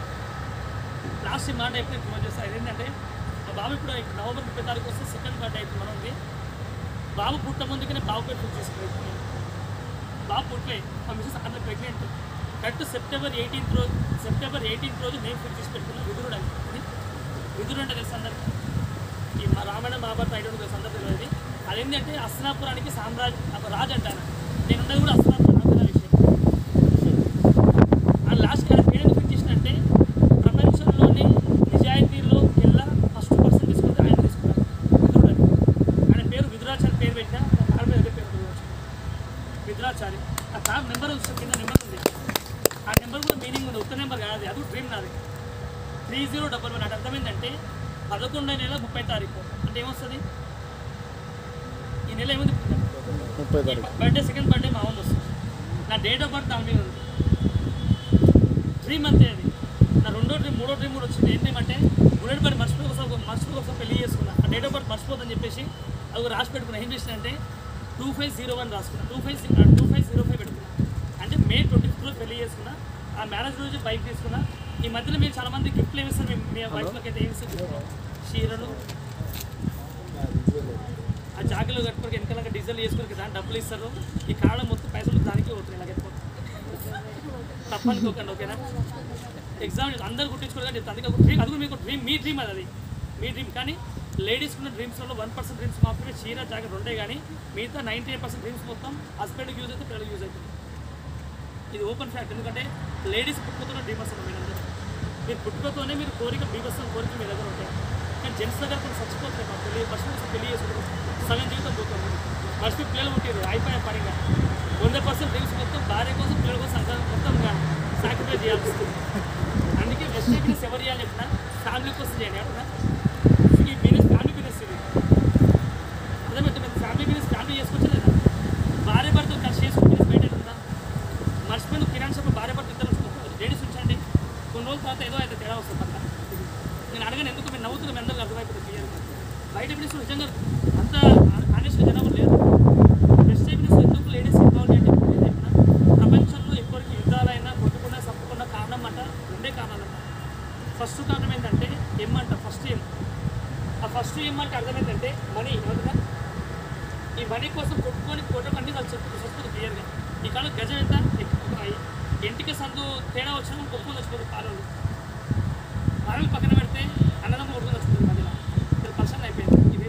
లాస్ట్ మాట ఎప్పుడు ఇప్పుడు చేస్తాను ఏంటంటే మా బాబు ఇప్పుడు నవంబర్ ముప్పై తారీఖు వస్తే సెకండ్ బర్త్డే అయితే మనం ఉంది బాబు పుట్ట ముందుకనే బాబు పేరు ఫిక్స్ చేసుకుని బాబు పుట్టలే మా మిసెస్ అందరూ ప్రెగ్నెంట్ కరెక్ట్ సెప్టెంబర్ ఎయిటీన్త్ రోజు సెప్టెంబర్ ఎయిటీన్త్ రోజు నేను ఫిక్స్ చేసి పెట్టుకున్నాను విదురుడు అని విదురుడు అంటే తెలుసు అందరికి ఈ మా రామాయణ మహాభారత ఐదు తెలుసు అందరూ తెలియదు అదేంటంటే అస్నాపురానికి సామ్రాజ్ ఒక రాజు అంటాను నేను ఉన్నది కూడా అస్నాపురం నాకు తెలియని విషయం అండ్ లాస్ట్ ఆయన పేరు ఎందుకు చేసినంటే ప్రపంచంలోని నిజాయితీలో కెల్లా ఫస్ట్ పర్సన్ తీసుకుంటే ఆయన తీసుకున్నారు విదురుడు అని ఆయన పేరు విదురాచారి పేరు పెట్టినా కాళ్ళ మీద అదే పేరు విదురాచారి విదురాచారి ఆ కార్ నెంబర్ వస్తుంది కింద నెంబర్ ఉంది ఆ నెంబర్ కూడా మీనింగ్ ఉంది ఉత్తర నెంబర్ కాదు అది డ్రీమ్ నాది త్రీ జీరో డబల్ వన్ అంటే అర్థమైందంటే పదకొండో నెల ముప్పై తారీఖు అంటే ఏమొస్తుంది ఈ నెల ఏముంది ముప్పై తారీఖు బర్త్డే సెకండ్ బర్త్డే మా ఓన్ వస్తుంది నా డేట్ ఆఫ్ బర్త్ దాని మీద ఉంది డ్రీమ్ అంతే అది నా రెండో డ్రీమ్ మూడో డ్రీమ్ కూడా వచ్చింది ఏంటంటే బుల్లెట్ బర్త్ మర్చిపోయి ఒకసారి మర్చిపోయి ఒకసారి పెళ్లి చేసుకున్నా ఆ డేట్ ఆఫ్ బర్త్ మర్చిపోదని చెప్పేసి అది ఒక రాసి పెట్టుకున్నా ఏం చేసిన అంటే టూ ఫైవ్ జీరో వన్ రాసుకున్నా two five two five zero five పెట్టుకున్నా అంటే మే ట్వంటీ ఫిఫ్త్లో పెళ్లి చేసుకున్నా ఆ మ్యారేజ్ రోజు బైక్ తీసుకున్నా ఈ మధ్యలో మీరు చాలా మంది గిఫ్ట్లు ఏమి ఇస్తారు మీ- మీ వైఫ్లకి అయితే ఏమి ఇస్తారు చీరలు ఆ జాకెలు కట్టుకోరికి వెనకాల డీజిల్ చేసుకుని దాని డబ్బులు ఇస్తారు ఈ కాళ్ళ మొత్తం పైసలు దానికి పోతున్నాయి నాకు ఎక్కువ తప్పనుకోకండి ఓకేనా ఎగ్జామ్ అందరు గుర్తించుకోవాలి చెప్తాను అందుకే ఒక డ్రీమ్ అది కూడా మీకు డ్రీమ్ మీ డ్రీమ్ అది అది మీ డ్రీమ్ కానీ లేడీస్ ఉన్న డ్రీమ్స్లో వన్ పర్సెంట్ డ్రీమ్స్ మాత్రమే చీర జాకెట్ ఉండే కానీ మిగతా నైంటీ ఎయిట్ పర్సెంట్ డ్రీమ్స్ మొత్తం హస్బెండ్కి యూజ్ అయితే పిల్లలకి యూజ్ అవుతుంది ఇది ఓపెన్ ఫ్యాక్ట్ ఎందుకంటే లేడీస్ పుట్టుకతోనే డ్రీమర్స్ ఉన్నారు మీరు అందరూ మీరు పుట్టుకతోనే మీరు కోరిక బీభత్సం కోరిక మీ దగ్గర ఉంటాయి కానీ జెంట్స్ దగ్గర కొన్ని చచ్చిపోతాయి మా పెళ్లి ఫస్ట్ నుంచి పెళ్లి చేసుకుంటారు సగం జీవితం పోతుంది ఫస్ట్ పిల్లలు పుట్టారు అయిపోయే పనిగా వంద పర్సెంట్ డ్రీమ్స్ మొత్తం భార్య కోసం పిల్లల కోసం అంతా మొత్తంగా సాక్రిఫైస్ చేయాల్సి వస్తుంది అందుకే బెస్ట్ బిజినెస్ ఎవరు చేయాలి చెప్పినా ఫ్యామిలీ కోసం చేయండి అడుగునా ఈ బిజినెస్ ఫ్యామిలీ బిజినెస్ ఇది అదే మీరు ఫ్యామిలీ బిజినెస్ ఫ్యామిలీ చేసుకోవచ్చు లేదా భార్య భర్తలు కలిసి చేసుకుని బిజినెస్ బయట ఉందా మర్చిపోయిన కిరాణ్ షాప్ భార్య భర్త ఇద్దరు లేడీస్ ఉంచండి కొన్ని రోజుల తర్వాత ఏదో అయితే తేడా వస్తుంది పక్క నేను అడగను ఎందుకు మీరు నవ్వుతున్న మీ అందరికీ అర్థమైపోతుంది క్లియర్గా బయట బిజినెస్ నిజంగా అంత ఆనెస్ట్ జనాలు లేదు బెస్ట్ బిజినెస్ ఎందుకు లేడీస్ ఇన్వాల్వ్ అంటే ఇప్పుడు నేను చెప్పిన ప్రపంచంలో ఎప్పటికీ యుద్ధాలైనా కొట్టుకున్నా చంపుకున్న కారణం అంట రెండే కారణాలు ఫస్ట్ కారణం ఏంటంటే ఎం అంట ఫస్ట్ ఎం ఆ ఫస్ట్ ఎం అంటే అర్థం ఏంటంటే మనీ ఏమంటున్నా ఈ మనీ కోసం మొత్తం కొట్టుకొని కొట్ట అన్ని చచ్చిపోతుంది చచ్చిపోతుంది క్లియర్గా ఈ కాలం గజం ఎంత ఎక్కువ ఇంటికి సందు తేడా వచ్చినా కొట్టుకొని చచ్చిపోతుంది పాలలు పాలలు పక్కన పెడితే అన్నదమ్ములు కొట్టుకొని చచ్చిపోతుంది మధ్యలో ఇక్కడ పర్సన్ అయిపోయింది ఇదే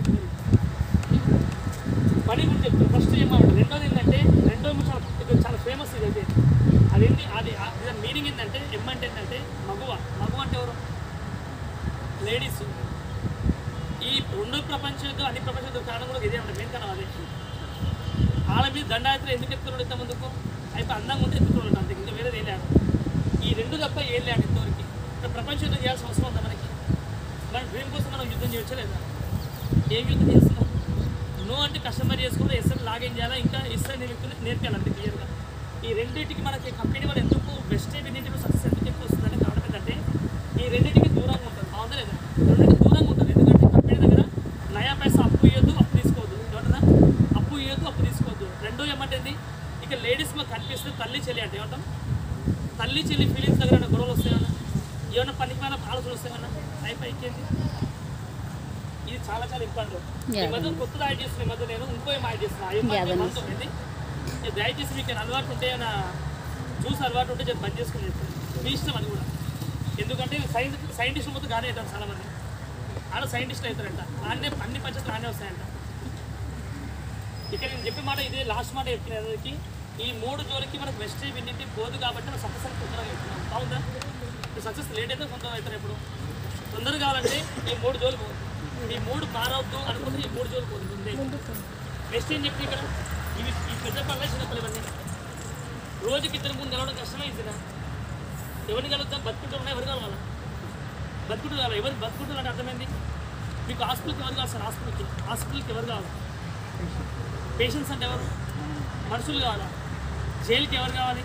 పని గురించి చెప్తాను ఫస్ట్ ఏమంటే రెండోది ఏంటంటే రెండో చాలా ఇది చాలా ఫేమస్ ఇది అయితే అదేంటి అది మీనింగ్ ఏంటంటే ఎం అంటే ఏంటంటే మగువ మగువ అంటే ఎవరు లేడీస్ ఈ రెండో ప్రపంచ యుద్ధం అన్ని ప్రపంచ యుద్ధం కారణం కూడా ఇదే ఉంటుంది మెయిన్ కారణం అదే వాళ్ళ మీద దండయాత్ర ఎందుకు ఎత్తుకున్నాడు ఇంత ముందుకు అయితే అందంగా ఉంటే ఎత్తుకున్నాడు అంతే ఇంకా వేరేది ఏం లేదు ఈ రెండు తప్ప ఏం లేదు ఇంతవరకు ఇక్కడ ప్రపంచ యుద్ధం చేయాల్సిన అవసరం ఉందా మనకి మన డ్రీమ్ కోసం మనం యుద్ధం చేయొచ్చలేదా ఏం యుద్ధం చేస్తున్నాం నో అంటే కస్టమర్ చేసుకోవాలి ఎస్ఎం లాగిన్ చేయాలా ఇంకా ఎస్ఐ వ్యక్తులు నేర్పాలి అంతే క్లియర్గా ఈ రెండింటికి మనకి కంపెనీ వాళ్ళు ఎందుకు బెస్ట్ రెండింటిలో సక్సెస్ ఎందుకు ఎక్కువ వస్తుందంటే కారణం ఏంటంటే ఈ రెండింటికి దూరంగా ఉంటుంది బాగుందా లేదా రెండింటికి దూరంగా ఉంటుంది ఎందుకంటే కంపెనీ దగ్గర నయా పైసా అప్పు ఇవ్వద్దు అప్పు తీసుకోవద్దు ఏమంటారా అప్పు ఇవ్వద్దు అప్పు తీసుకోవద్దు రెండో ఏమంటుంది ఇక లేడీస్ మాకు కనిపిస్తే తల్లి చెల్లి అంటే ఏమంటాం తల్లి చెల్లి ఫీలింగ్స్ దగ్గర ఏమైనా గొడవలు వస్తాయన్నా ఏమైనా పనికిమైన ఆలోచనలు వస్తాయన్నా అయిపోయి ఎక్కేంది ఇది చాలా చాలా ఇంపార్టెంట్ ఈ మధ్య కొత్తది యాడ్ చేస్తున్నా ఈ మధ్య నేను ఇంకో ఏం యాడ్ చేస్తున్నా ఏమంటే మనతో ఏంది ఇది దయచేసి మీకు ఏమైనా అలవాటు ఉంటే ఏమైనా జ్యూస్ అలవాటు ఉంటే చెప్పి బంద్ చేసుకుని చెప్తాను మీ ఇష్టం అది కూడా ఎందుకంటే సైన్స్ సైంటిస్టులు మొత్తం గానే అవుతారు చాలా మంది ఆడ సైంటిస్టులు అవుతారంట ఆడనే అన్ని పంచాయతీలు ఆడే వస్తాయంట ఇక్కడ నేను చెప్పే మాట ఇదే లాస్ట్ మాట చెప్పినకి ఈ మూడు జోలికి మనకు వెస్ట్ విన్నింటి పోదు కాబట్టి మనం సక్సెస్ అని తొందరగా చెప్తున్నాం బాగుందా సక్సెస్ లేట్ అయితే కొంత అవుతారు ఇప్పుడు తొందరగా కావాలంటే ఈ మూడు జోలు పోదు ఈ మూడు మారవద్దు అనుకుంటే ఈ మూడు జోలు పోదు ముందే నెక్స్ట్ ఏం చెప్పి ఇక్కడ ఇవి ఈ పెద్ద పనులే చిన్న పనులు ఇవన్నీ రోజుకి ఇద్దరు ముందు నిలవడం కష్టమే ఇద్దరు ఎవరిని కలుద్దాం బతుకుంటూ ఉన్నా ఎవరు కావాలా బతుకుంటూ కావాలి ఎవరు బతుకుంటారు అంటే అర్థమైంది మీకు హాస్పిటల్కి ఎవరు కావాలి సార్ హాస్పిటల్కి హాస్పిటల్కి ఎవరు కావాలి పేషెంట్స్ అంటే ఎవరు మనుషులు కావాలా జైలుకి ఎవరు కావాలి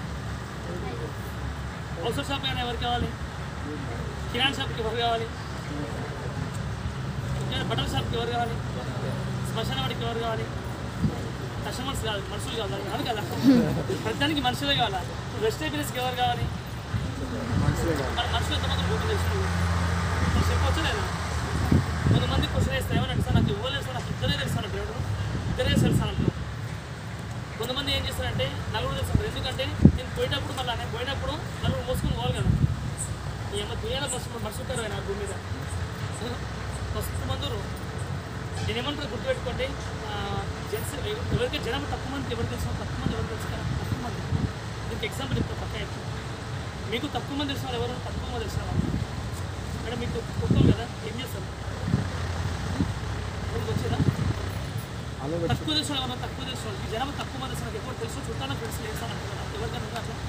ఔషధ షాప్ అయినా ఎవరు కావాలి కిరాణా షాప్కి ఎవరు కావాలి ఇంకా బట్టల షాప్కి ఎవరు కావాలి శ్మశాన వాడికి ఎవరు కావాలి కస్టమర్స్ కాదు మనుషులు కావాలి కాదు కదా ప్రతిదానికి మనుషులే కావాలా వెజిటేబుల్స్కి ఎవరు కావాలి మన మనుషులు ఎంతమంది పోటీ చేస్తున్నారు మీరు చెప్పవచ్చు లేదా కొంతమంది క్వశ్చన్ వేస్తే ఏమని సార్ నాకు ఇవ్వలేదు సార్ నాకు ఇద్దరే తెలుస్తాను అంటారు ఇద్దరే తెలుస్తాను అంటారు కొంతమంది ఏం చేస్తారంటే నలుగురు తెలుస్తారు ఎందుకంటే నేను పోయేటప్పుడు మళ్ళీ నేను పోయినప్పుడు నలుగురు మోసుకొని పోవాలి కదా ఏమో దుయ్యాల మస్తు మర్చుతారు ఆయన భూమి మీద మస్తు మందురు నేను ఏమంటారు గుర్తుపెట్టుకోండి జెంట్స్ ఎవరికి జనం తక్కువ మంది ఎవరు తెలుసు తక్కువ మంది ఎవరు తెలుసు కదా తక్కువ మంది దీనికి ఎగ్జాంపుల్ చెప్తా పక్క చెప్తాను మీకు తక్కువ మంది తెలిసిన వాళ్ళు ఎవరు తక్కువ మంది తెలిసిన వాళ్ళు మేడం మీకు కుక్కలు కదా ఏం చేస్తారు ఊరికి వచ్చేదా తక్కువ తెలిసిన వాళ్ళు ఎవరు తక్కువ తెలిసిన వాళ్ళు ఈ జనం తక్కువ మంది తెలిసిన ఎవరు తెలుసు చుట్టాల ఫ్రెండ్స్ చేస్తాను అంటారు ఎవరికైనా ఉందా అట్లా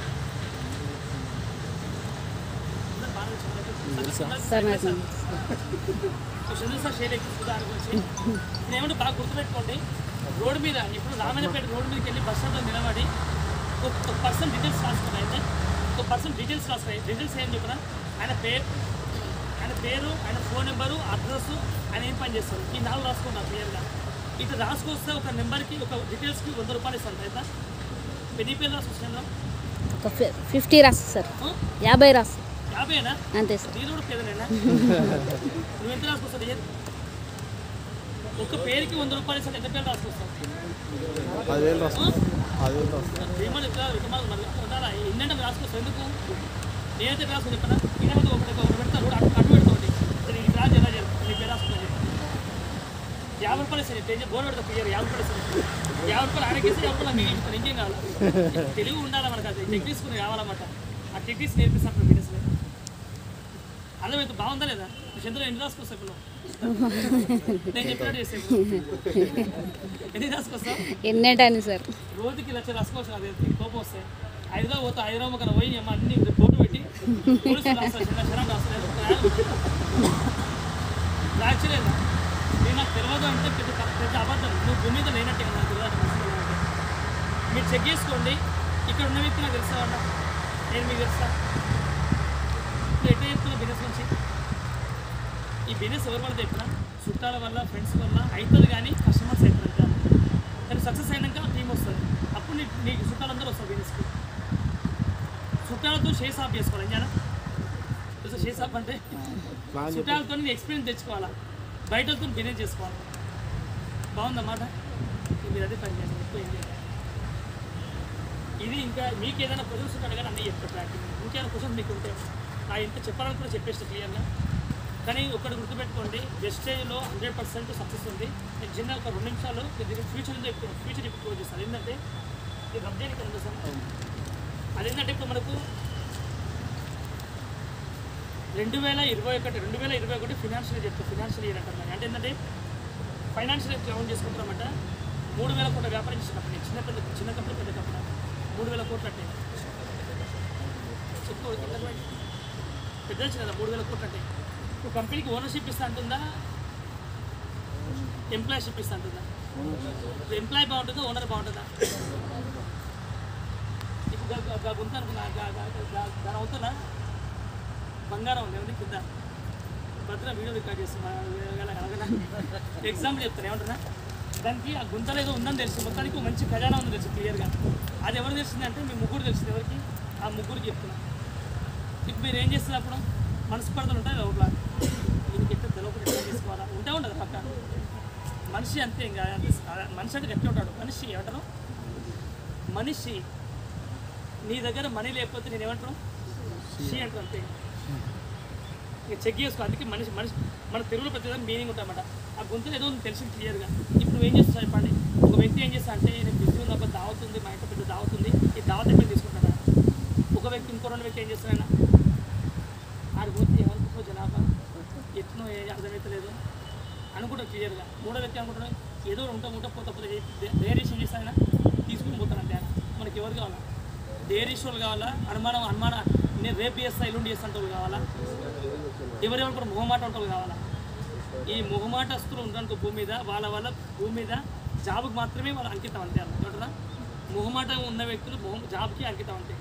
అందరూ బాగా తెలుసు. సార్ నాకు చంద్ర సార్ షేర్ ఎక్కువ దాని గురించి నేను ఏమంటే బాగా గుర్తుపెట్టుకోండి రోడ్డు మీద ఇప్పుడు రామాయణపేట రోడ్డు మీదకి వెళ్ళి బస్ స్టాండ్లో నిలబడి ఒక పర్సన్ డీటెయిల్స్ రాసుకున్నా అయితే ఒక పర్సన్ డీటెయిల్స్ రాసుకున్నాయి డీటెయిల్స్ ఏం చెప్పిన ఆయన పేరు ఆయన పేరు ఆయన ఫోన్ నెంబరు అడ్రస్ ఆయన ఏం పని చేస్తారు ఈ నాలుగు రాసుకున్నా క్లియర్గా ఇటు రాసుకొస్తే ఒక నెంబర్కి ఒక డీటెయిల్స్కి వంద రూపాయలు ఇస్తాను అయితే ఎన్ని పేర్లు రాసుకొచ్చిన ఒక ఫి- ఫిఫ్టీ రాస్తా సార్ యాభై రాస్తా యాభైనా అంతే సార్ నేను కూడా పేదనేనా నువ్వు ఎంత రాసుకొస్తావు డిజైన్ ఒక పేరుకి వంద రూపాయలు ఇస్తాను ఎంత పేరు రాసుకొస్తావు పదివేలు రాస్తాం పదివేలు రాస్తాం ఏమని ఇట్లా వికమాలు మరి ఉండాలా ఎన్నంటే రాసుకొస్తావు ఎందుకు నేనైతే రాసుకుని చెప్పనా ఇదే ఒకటి ఒకటి పెడతారు అటు అటు పెడతా ఒకటి ఇక్కడ ఈ రాజు ఎలా చేయాలి నీ పేరు రాసుకున్నా చెప్పి యాభై రూపాయలు ఇస్తాను పేజీ బోర్డు పెడతా క్లియర్ యాభై రూపాయలు ఇస్తాను యాభై రూపాయలు ఆయనకేసి యాభై రూపాయలు మీకు ఇస్తాను ఇంకేం కావాలి తెలుగు ఉండాలి మనకు అది టెక్నిక్స్ కొన్ని కావాలన్నమాట ఆ టెక్నిక్స్ నేర్పిస్తాను బిజినెస్లో అర్థమైతే బాగుందా లేదా చంద్రులు ఎన్ని రాసుకొస్తావు ఇప్పుడు నేను చెప్పినట్టు చేస్తే ఎన్ని రాసుకొస్తావు ఎన్నేటాని సార్ రోజుకి లక్ష రాసుకోవచ్చు అది కోపం వస్తే హైదరాబాద్ పోతే హైదరాబాద్ కన్నా పోయి అమ్మ అన్ని బోర్డు పెట్టి పోలీసులు రాస్తారు చిన్న క్షణం రాస్తారు యాక్చువల్లీ నేను నాకు తెలియదు అంటే పెద్ద పెద్ద అబద్ధం నువ్వు భూమి మీద లేనట్టే నాకు తెలియదు అంటే మనసులో లేనట్టే. మీరు చెక్ చేసుకోండి ఇక్కడ ఉన్న వ్యక్తి నాకు తెలుసా అన్న నేను మీకు తెలుసా ఇప్పుడు ఎట్లా చెప్తున్నా బిజినెస్ నుంచి ఈ బిజినెస్ ఎవరి వల్ల చెప్పినా చుట్టాల వల్ల ఫ్రెండ్స్ వల్ల అవుతుంది కానీ కస్టమర్స్ అవుతుంది అంతే. కానీ సక్సెస్ అయినాక టీం వస్తుంది అప్పుడు నీ నీకు చుట్టాలందరూ వస్తారు బిజినెస్కి చుట్టాలతో షేర్ ఆఫ్ చేసుకోవాలి ఏం తెలుసా షేర్ ఆఫ్ అంటే ప్లాన్ చుట్టాలతో నీ ఎక్స్పీరియన్స్ తెచ్చుకోవాలా బయటతో బిజినెస్ చేసుకోవాలి బాగుందన్నమాట మీరు అదే పని చేయండి ఎక్కువ ఏం చేయలేదు ఇది ఇంకా మీకు ఏదైనా క్వశ్చన్స్ ఉంటాడు కానీ అన్నీ చెప్తారు ప్రాక్టికల్ ఇంకేమైనా క్వశ్చన్స్ మీకు ఉంటే ఆ ఇంత చెప్పాలనుకున్న చెప్పేస్తే క్లియర్గా కానీ ఒకటి గుర్తుపెట్టుకోండి వెస్టేజ్లో హండ్రెడ్ పర్సెంట్ సక్సెస్ ఉంది నేను చిన్న ఒక రెండు నిమిషాలు దీనికి ఫ్యూచర్ చెప్తాను ఫ్యూచర్ ఇప్పుడు క్లోజ్ చేస్తాను ఏంటంటే ఇది రబ్ చేయడానికి ఉంది సార్ అదేంటంటే ఇప్పుడు మనకు రెండు వేల ఇరవై ఒకటి రెండు వేల ఇరవై ఒకటి ఫినాన్షియల్ చెప్తాను ఫినాన్షియల్ ఇయర్ అంటారు దాన్ని. అంటే ఏంటంటే ఫైనాన్షియల్ కౌంట్ చేసుకుంటారన్నమాట మూడు వేల కోట్ల వ్యాపారం చేసిన కంపెనీ చిన్న పెద్ద చిన్న కంపెనీ పెద్ద కంపెనీ మూడు వేల కోట్లు అంటే చెప్పు ఎంత పోయింది? పెద్ద చిన్నదా మూడు వేల కోట్లు అంటే ఇప్పుడు కంపెనీకి ఓనర్షిప్ ఇస్తా అంటుందా ఎంప్లాయీషిప్ ఇస్తా అంటుందా ఇప్పుడు ఎంప్లాయీ బాగుంటుందా ఓనర్ బాగుంటుందా ఇప్పుడు గా- గా- గా గుంత అనుకున్నా గా- గా- గా- దాని అవుతున్నా బంగారం ఉంది ఏమంటే కింద భద్ర వీడియో రికార్డ్ చేస్తున్నా ఎగ్జాంపుల్ చెప్తాను ఏమంటున్నా దానికి ఆ గుంతలో ఏదో ఉందని తెలుసు మొత్తానికి ఒక మంచి ఖజానా ఉంది తెలుసు క్లియర్గా అది ఎవరు తెలిసింది అంటే మీ ముగ్గురు తెలిసింది ఎవరికి ఆ ముగ్గురికి చెప్తున్నా ఇప్పుడు మీరు ఏం చేస్తున్నారు అప్పుడు మనస్పర్ధలు ఉంటాయి లోపల దీనికి ఎట్లా తెలవకుండా ఎట్లా చేసుకోవాలా ఉంటే ఉండదు పక్క మనిషి అంతే ఇంకా అంతే మనిషి అంటే ఎట్లా ఉంటాడు మనిషి ఏమంటారు మనిషి నీ దగ్గర మనీ లేకపోతే నేను ఏమంటాను షీ అంటారు అంతే ఇక చెక్ చేసుకో అందుకే మనిషి మనిషి మన తెలుగులో ప్రతి దానికి మీనింగ్ ఉంటామన్నమాట ఆ గొంతులు ఏదో ఉంది తెలిసింది క్లియర్గా ఇప్పుడు నువ్వు ఏం చేస్తావు చెప్పండి ఒక వ్యక్తి ఏం చేస్తా అంటే నేను బిజీ ఉన్నప్పుడు దావతుంది మా ఇంట్లో పెద్ద దావతుంది ఈ దావత్ ఎక్కడ తీసుకుంటాడా ఒక వ్యక్తి ఇంకో రెండు వ్యక్తి ఏం చేస్తారైనా ఆడిపోతే ఏమనుకుంటున్నావు జనాభా ఎట్నో ఏ అర్థమవుతలేదు అనుకుంటారు క్లియర్గా మూడో వ్యక్తి అనుకుంటున్నాడు ఏదో ఉంటా ఉంటా పోతా పోతా డేరీషన్ చేస్తారైనా తీసుకుని పోతానంటే ఆయన మనకి ఎవరు కావాలా డేరీషోలు కావాలా అనుమానం అనుమాన నేను రేపు చేస్తా ఎల్లుండి చేస్తాంటే వాళ్ళు కావాలా ఎవరెవరు కూడా మొహమాట ఉంటారు కావాలా ఈ మొహమాటస్తులు ఉండడానికి భూమి మీద వాళ్ళ వాళ్ళ భూమి మీద జాబ్కి మాత్రమే వాళ్ళు అంకితం అంతే అంటారా మొహమాటం ఉన్న వ్యక్తులు మొహం జాబ్కి అంకితం అంతే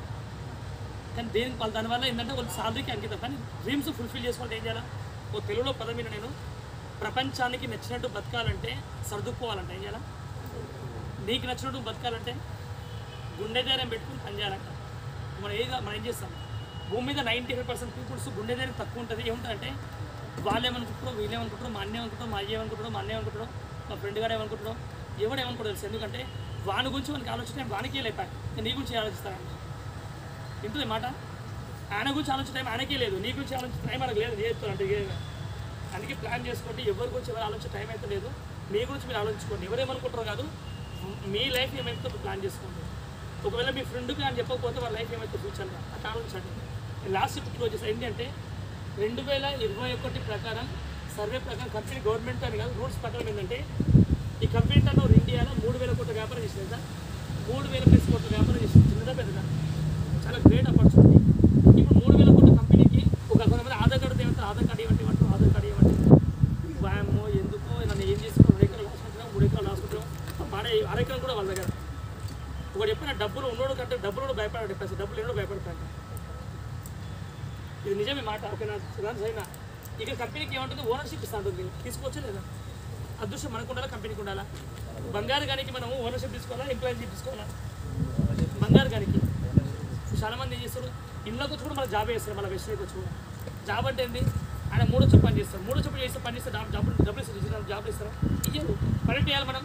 కానీ దేనికి వాళ్ళు దానివల్ల ఏంటంటే వాళ్ళు సాలరీకి అంకితం కానీ డ్రీమ్స్ ఫుల్ఫిల్ చేసుకోవాలంటే ఏం చేయాలి ఓ తెలుగులో పదం మీద నేను ప్రపంచానికి నచ్చినట్టు బతకాలంటే సర్దుకుపోవాలంటే ఏం చేయాలా నీకు నచ్చినట్టు బతకాలంటే గుండె ధైర్యం పెట్టుకుని పని చేయాలంట మనం ఏది మనం ఏం చేస్తాం భూమి మీద నైంటీ ఫైవ్ పర్సెంట్ పీపుల్స్ గుండె ధైర్యం తక్కువ ఉంటుంది ఏముంటుందంటే వాళ్ళు ఏమనుకుంటారో వీళ్ళు ఏమనుకుంటారో మా అన్న ఏమనుకుంటారో మా అయ్య ఏమనుకుంటారో మా అన్న ఏమనుకుంటారో మా ఫ్రెండ్ గారు ఏమనుకుంటారో ఎవడు ఏమనుకుంటారు తెలుసు ఎందుకంటే వాని గురించి మనకి ఆలోచన వానికి లేపాయి నీ గురించి ఆలోచిస్తాను ఇంటుంది మాట ఆయన గురించి ఆలోచన టైం ఆయనకే లేదు నీ గురించి ఆలోచన టైం మనకు లేదు నేను చెప్తాను అంటే ఏ- అందుకే ప్లాన్ చేసుకోండి ఎవరి గురించి ఎవరు ఆలోచన టైం అయితే లేదు మీ గురించి మీరు ఆలోచించుకోండి ఎవరేమనుకుంటారో కాదు మీ లైఫ్ ఏమైతే ప్లాన్ చేసుకోండి ఒకవేళ మీ ఫ్రెండ్కి అని చెప్పకపోతే వాళ్ళ లైఫ్ ఏమైతే ఫ్యూచర్గా అట్లా ఆలోచించండి లాస్ట్ ఇప్పుడు క్లోజ్ చేస్తాను ఏంటంటే రెండు వేల ఇరవై ఒకటి ప్రకారం సర్వే ప్రకారం కంపెనీ గవర్నమెంట్ అని కాదు రూల్స్ ప్రకారం ఏంటంటే ఈ కంపెనీ టర్న్ ఓవర్ ఇండియాలో మూడు వేల కోట్ల వ్యాపారం చేసింది సార్ మూడు వేల ప్లస్ కోట్ల వ్యాపారం చేసింది చిన్నదా పెద్దదా చాలా గ్రేట్ ఆపర్చునిటీ ఇప్పుడు మూడు వేల కోట్ల కంపెనీకి ఒక కొంతమంది ఆధార్ కార్డు ఏమంటారు ఆధార్ కార్డు ఏమంటే ఏమంటారు ఆధార్ కార్డు ఏమంటే వాయమ్మో ఎందుకో నన్ను ఏం చేసుకున్నాం రెండు ఎకరాలు రాసుకుంటున్నాం మూడు ఎకరాలు రాసుకుంటున్నాం ఆ పాడే అరెకరం కూడా వాళ్ళ దగ్గర ఒకటి చెప్పిన డబ్బులు ఉన్నోడు కంటే డబ్బులు కూడా భయపడాడు చెప్పేసి డబ్బులు ఎన్నో భయపడతాడు ఇది నిజమే మాట ఓకేనా దాని సరైన ఇక కంపెనీకి ఏమంటుంది ఓనర్షిప్ ఇస్తా ఉంటుంది తీసుకోవచ్చా లేదా అదృష్టం మనకు ఉండాలా కంపెనీకి ఉండాలా బంగారు గానికి మనం ఓనర్షిప్ తీసుకోవాలా ఎంప్లాయీషిప్ తీసుకోవాలా బంగారు గానికి చాలా మంది ఏం చేస్తారు ఇంట్లోకి వచ్చి కూడా మన జాబ్ చేస్తారు మన వెస్ట్లోకి వచ్చి కూడా జాబ్ అంటే ఏంది ఆయన మూడో చెప్పు పని చేస్తారు మూడో చెప్పు చేస్తే పని చేస్తే జాబ్ జాబ్ డబ్బులు ఇస్తారు ఇస్తారు జాబ్ ఇస్తారు ఇయ్యరు పని అంటే చేయాలి మనం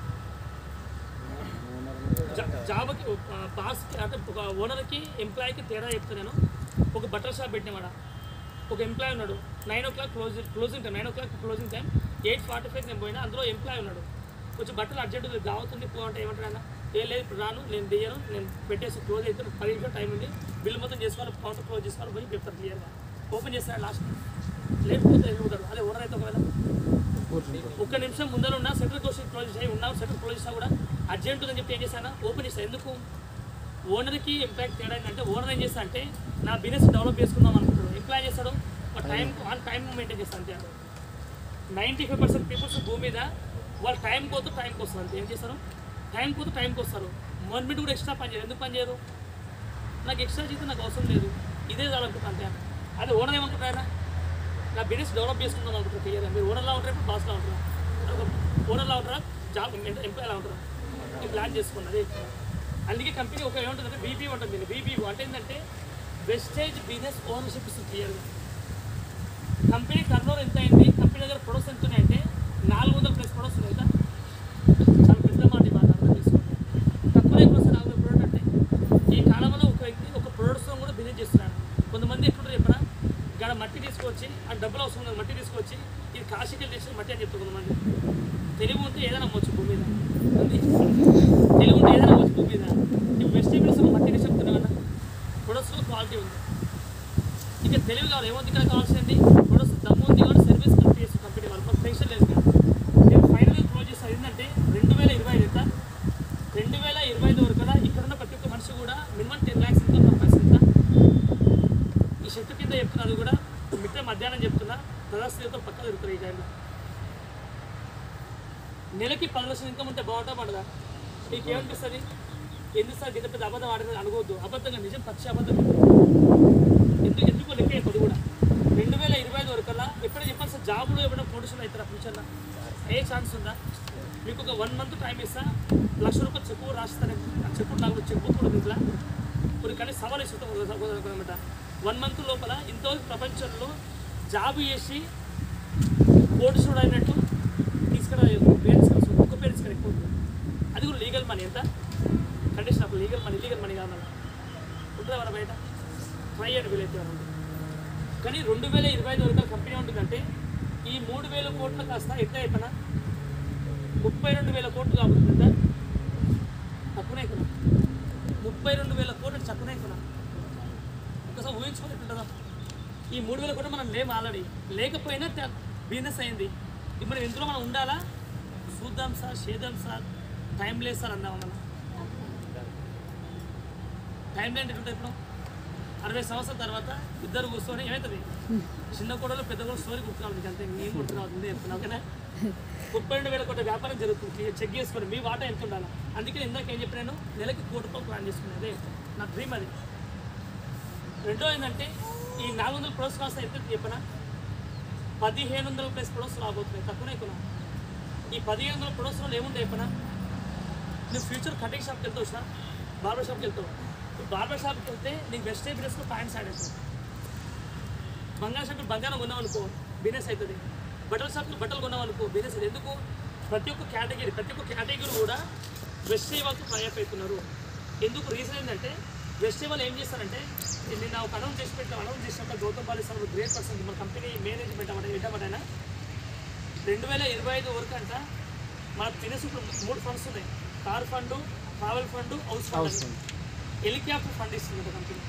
జా- జాబ్కి ఆ, బాస్కి అంటే ఒక ఓనర్కి ఎంప్లాయీకి తేడా చెప్తాను నేను ఒక బట్టల షాప్ పెట్టినామాట ఒక ఎంప్లాయీ ఉన్నాడు nine o'clock close closing time nine o'clock closing time eight forty five నేను పోయినా అందులో ఎంప్లాయీ ఉన్నాడు కొంచెం బట్టలు అర్జెంట్ దావుతుంది పో అంటే ఏమంటాడు ఆయన ఏ లేదు ఇప్పుడు రాను నేను దియ్యను నేను పెట్టేసి క్లోజ్ అయితే పది నిమిషాలు టైం ఉంది బిల్ మొత్తం చేసుకోవాలి కౌంటర్ క్లోజ్ చేసుకోవాలి పోయి చెప్తారు క్లియర్గా ఓపెన్ చేస్తాడు లాస్ట్ లేకపోతే వెళ్ళిపోతాడు అదే ఓనర్ అయితే ఒకవేళ ఒక్క నిమిషం ముందర ఉన్నా సెంటర్ క్లోజ్ క్లోజ్ చేసి ఉన్నా సెంటర్ క్లోజ్ చేసినా కూడా అర్జెంట్ ఉందని చెప్పి ఏం చేశాను ఓపెన్ చేస్తాను ఎందుకు ఓనర్కి ఇంపాక్ట్ తేడా ఏంటంటే ఓనర్ ఏం చేస్తా అంటే నా బిజినెస్ డెవలప్ చేసుకుందాం అనుకుంటాడు ఎంప్లాయ్ చేస్తాడు టైం ఆన్ టైం మెయింటైన్ చేస్తాను అంతే నైంటీ ఫైవ్ పర్సెంట్ పీపుల్స్ భూమి మీద వాళ్ళు టైం పోతూ టైంకి వస్తారు అంతే ఏం చేస్తారు టైం పోతూ టైంకి వస్తారు వన్ మినిట్ కూడా ఎక్స్ట్రా పని చేయరు ఎందుకు పని చేయరు నాకు ఎక్స్ట్రా జీతం నాకు అవసరం లేదు ఇదే చాలనుకుంటా అంతే అదే ఓనర్ ఏమనుకుంటారు ఆయన నా బిజినెస్ డెవలప్ చేసుకుందాం అనుకుంటారు క్లియర్ మీరు ఓనర్లా ఉంటారా ఇప్పుడు బాస్లా ఉంటారా ఓనర్లా ఉంటారా జాబ్ ఎంప్లాయ్లా ఉంటారా ఈ ప్లాన్ చేసుకున్నది అందుకే కంపెనీ ఒక ఏముంటుందంటే బీపీ ఉంటుంది బీపీ అంటే ఏంటంటే వెస్టేజ్ బిజినెస్ ఓనర్షిప్ ఇస్తుంది క్లియర్గా కంపెనీ టర్నోవర్ ఎంత అయింది కంపెనీ దగ్గర ప్రొడక్ట్స్ ఎంత ఉన్నాయంటే నాలుగు వందల ప్లస్ ప్రొడక్ట్స్ ఉన్నాయి కదా చాలా పెద్ద మాట ఈ మాట అర్థం చేసుకోండి తీసుకొచ్చి ఆ డబ్బులు అవసరం లేదు మట్టి తీసుకొచ్చి ఇది కాశీకి తెచ్చిన మట్టి అని చెప్తారు కొంతమంది తెలివి ఉంటే ఏదైనా అమ్మొచ్చు భూమి మీద ఉంది తెలివి ఉంటే ఏదైనా అమ్మొచ్చు భూమి మీద ఇప్పుడు వెజిటేబుల్స్ మట్టికి చెప్తున్నావు కదా ప్రొడక్ట్స్లో క్వాలిటీ ఉంది ఇక తెలివి కావాలి ఏముంది ఇక్కడ కావాల్సింది ప్రొడక్ట్స్ దమ్ము ఉంది కూడా సర్వీస్ కంపెనీ కంపెనీ వాళ్ళు మాకు టెన్షన్ లేదు కదా నేను ఫైనల్గా క్లోజ్ చేస్తాను ఏంటంటే రెండు వేల ఇరవై ఐదు ఎంత రెండు వేల ఇరవై ఐదు వరకు కదా ఇక్కడున్న ప్రతి ఒక్క మనిషి కూడా మినిమం టెన్ ల్యాక్స్ ఇన్కమ్ సంపాదిస్తుంది ఈ చెట్టు కింద చెప్తున్నది కూడా మిట్ట మధ్యాహ్నం చెప్తున్నా ప్రదర్శనతో పక్క దొరుకుతారు ఈ టైంలో నెలకి పది లక్షల ఇన్కమ్ ఉంటే బాగుంటా పడదా మీకు ఏమనిపిస్తుంది ఎందుకు సార్ గిద్ద పెద్ద అబద్ధం ఆడదని అనుకోవద్దు అబద్ధంగా నిజం పచ్చి అబద్ధం ఎందుకు ఎందుకు లెక్క ఇప్పుడు కూడా రెండు వేల ఇరవై ఐదు వరకల్లా ఎప్పుడైనా చెప్పాలి సార్ జాబులు ఎప్పుడైనా ప్రొడ్యూషన్ అవుతారా ఫ్యూచర్లో ఏ ఛాన్స్ ఉందా మీకు ఒక వన్ మంత్ టైం ఇస్తా లక్ష రూపాయలు చెక్కు రాస్తాను ఆ చెక్కు నాకు చెక్కు కూడా ఇట్లా కొన్ని కానీ సవాల్ ఇస్తుందన్నమాట వన్ మంత్ లోపల ఇంతవరకు ప్రపంచంలో జాబ్ చేసి కోటీశ్వరుడు అయినట్టు తీసుకురా పేరెంట్స్ కలిసి ఒక్క పేరెంట్స్ ఎక్కువ ఉంది. అది కూడా లీగల్ మనీ ఎంత కండిషన్ అప్పుడు లీగల్ మనీ లీగల్ మనీ కావాలి ఉంటుందా మన బయట ట్రై అండ్ వీలైతే ఉంటుంది కానీ రెండు వేల ఇరవై ఐదు వరకు కంపెనీ ఉంటుందంటే ఈ మూడు వేల కోట్లు కాస్త ఎంత అయిపోయినా ముప్పై రెండు వేల కోట్లు కాబట్టి ఎంత తక్కువనే ఎక్కువ ముప్పై రెండు వేల కోట్లు తక్కువనే ఎక్కువ ఒకసారి ఊహించుకొని ఉంటుందా ఈ మూడు వేల కోట్లు మనం లేము ఆల్రెడీ లేకపోయినా బిజినెస్ అయింది ఇప్పుడు ఇందులో మనం ఉండాలా చూద్దాం సార్ చేద్దాం సార్ టైం లేదు సార్ అందాం మనం టైం లేని ఎట్లుంటుంది ఇప్పుడు అరవై సంవత్సరాల తర్వాత ఇద్దరు కూర్చొని ఏమవుతుంది చిన్న కోడలు పెద్ద కూడా స్టోరీ గుర్తురావాలి మీకు అంతే నేను గుర్తురావాలి ముందే చెప్తున్నా ఓకేనా ముప్పై రెండు వేల కోట్ల వ్యాపారం జరుగుతుంది చెక్ చేసుకొని మీ వాటా ఎంత ఉండాలి అందుకే ఇందాక ఏం చెప్పినాను నెలకి కోటి రూపాయలు ప్లాన్ చేసుకునేది నా డ్రీమ్ అది రెండో ఏంటంటే ఈ నాలుగు వందల ప్రొడక్ట్స్ కాస్త ఎంత చెప్పనా పదిహేను వందల ప్లస్ ప్రొడక్ట్స్ రాబోతున్నాయి తక్కువనే ఎక్కువ ఈ పదిహేను వందల ప్రొడక్ట్స్లో ఏముంటాయి చెప్పనా నువ్వు ఫ్యూచర్ కటింగ్ షాప్కి వెళ్తావు సార్ బార్బర్ షాప్కి వెళ్తావు బార్బర్ షాప్కి వెళ్తే నీకు వెజిటేబుల్స్లో ప్యాంట్స్ యాడ్ అవుతుంది బంగారు షాప్కి బంగారం కొన్నావు అనుకో బిజినెస్ అవుతుంది బట్టల షాప్కి బట్టలు కొన్నావు అనుకో బిజినెస్ అవుతుంది ఎందుకు ప్రతి ఒక్క కేటగిరీ ప్రతి ఒక్క కేటగిరీ కూడా వెజిటేబుల్స్ ట్రై అప్ అవుతున్నారు ఎందుకు రీజన్ ఏంటంటే వెజిటేబుల్ ఏం చేస్తారంటే నేను ఒక అనౌన్స్ చేసి పెట్టిన అనౌన్స్ చేసినప్పుడు Gautam Bali sir great person మన కంపెనీ మేనేజ్మెంట్ అవ్వడం ఏంటంటే రెండు వేల ఇరవై ఐదు వరకు అంట మనకు తినేసి ఇప్పుడు మూడు ఫండ్స్ ఉన్నాయి car fund travel fund house fund helicopter fund ఇస్తుంది ఒక కంపెనీ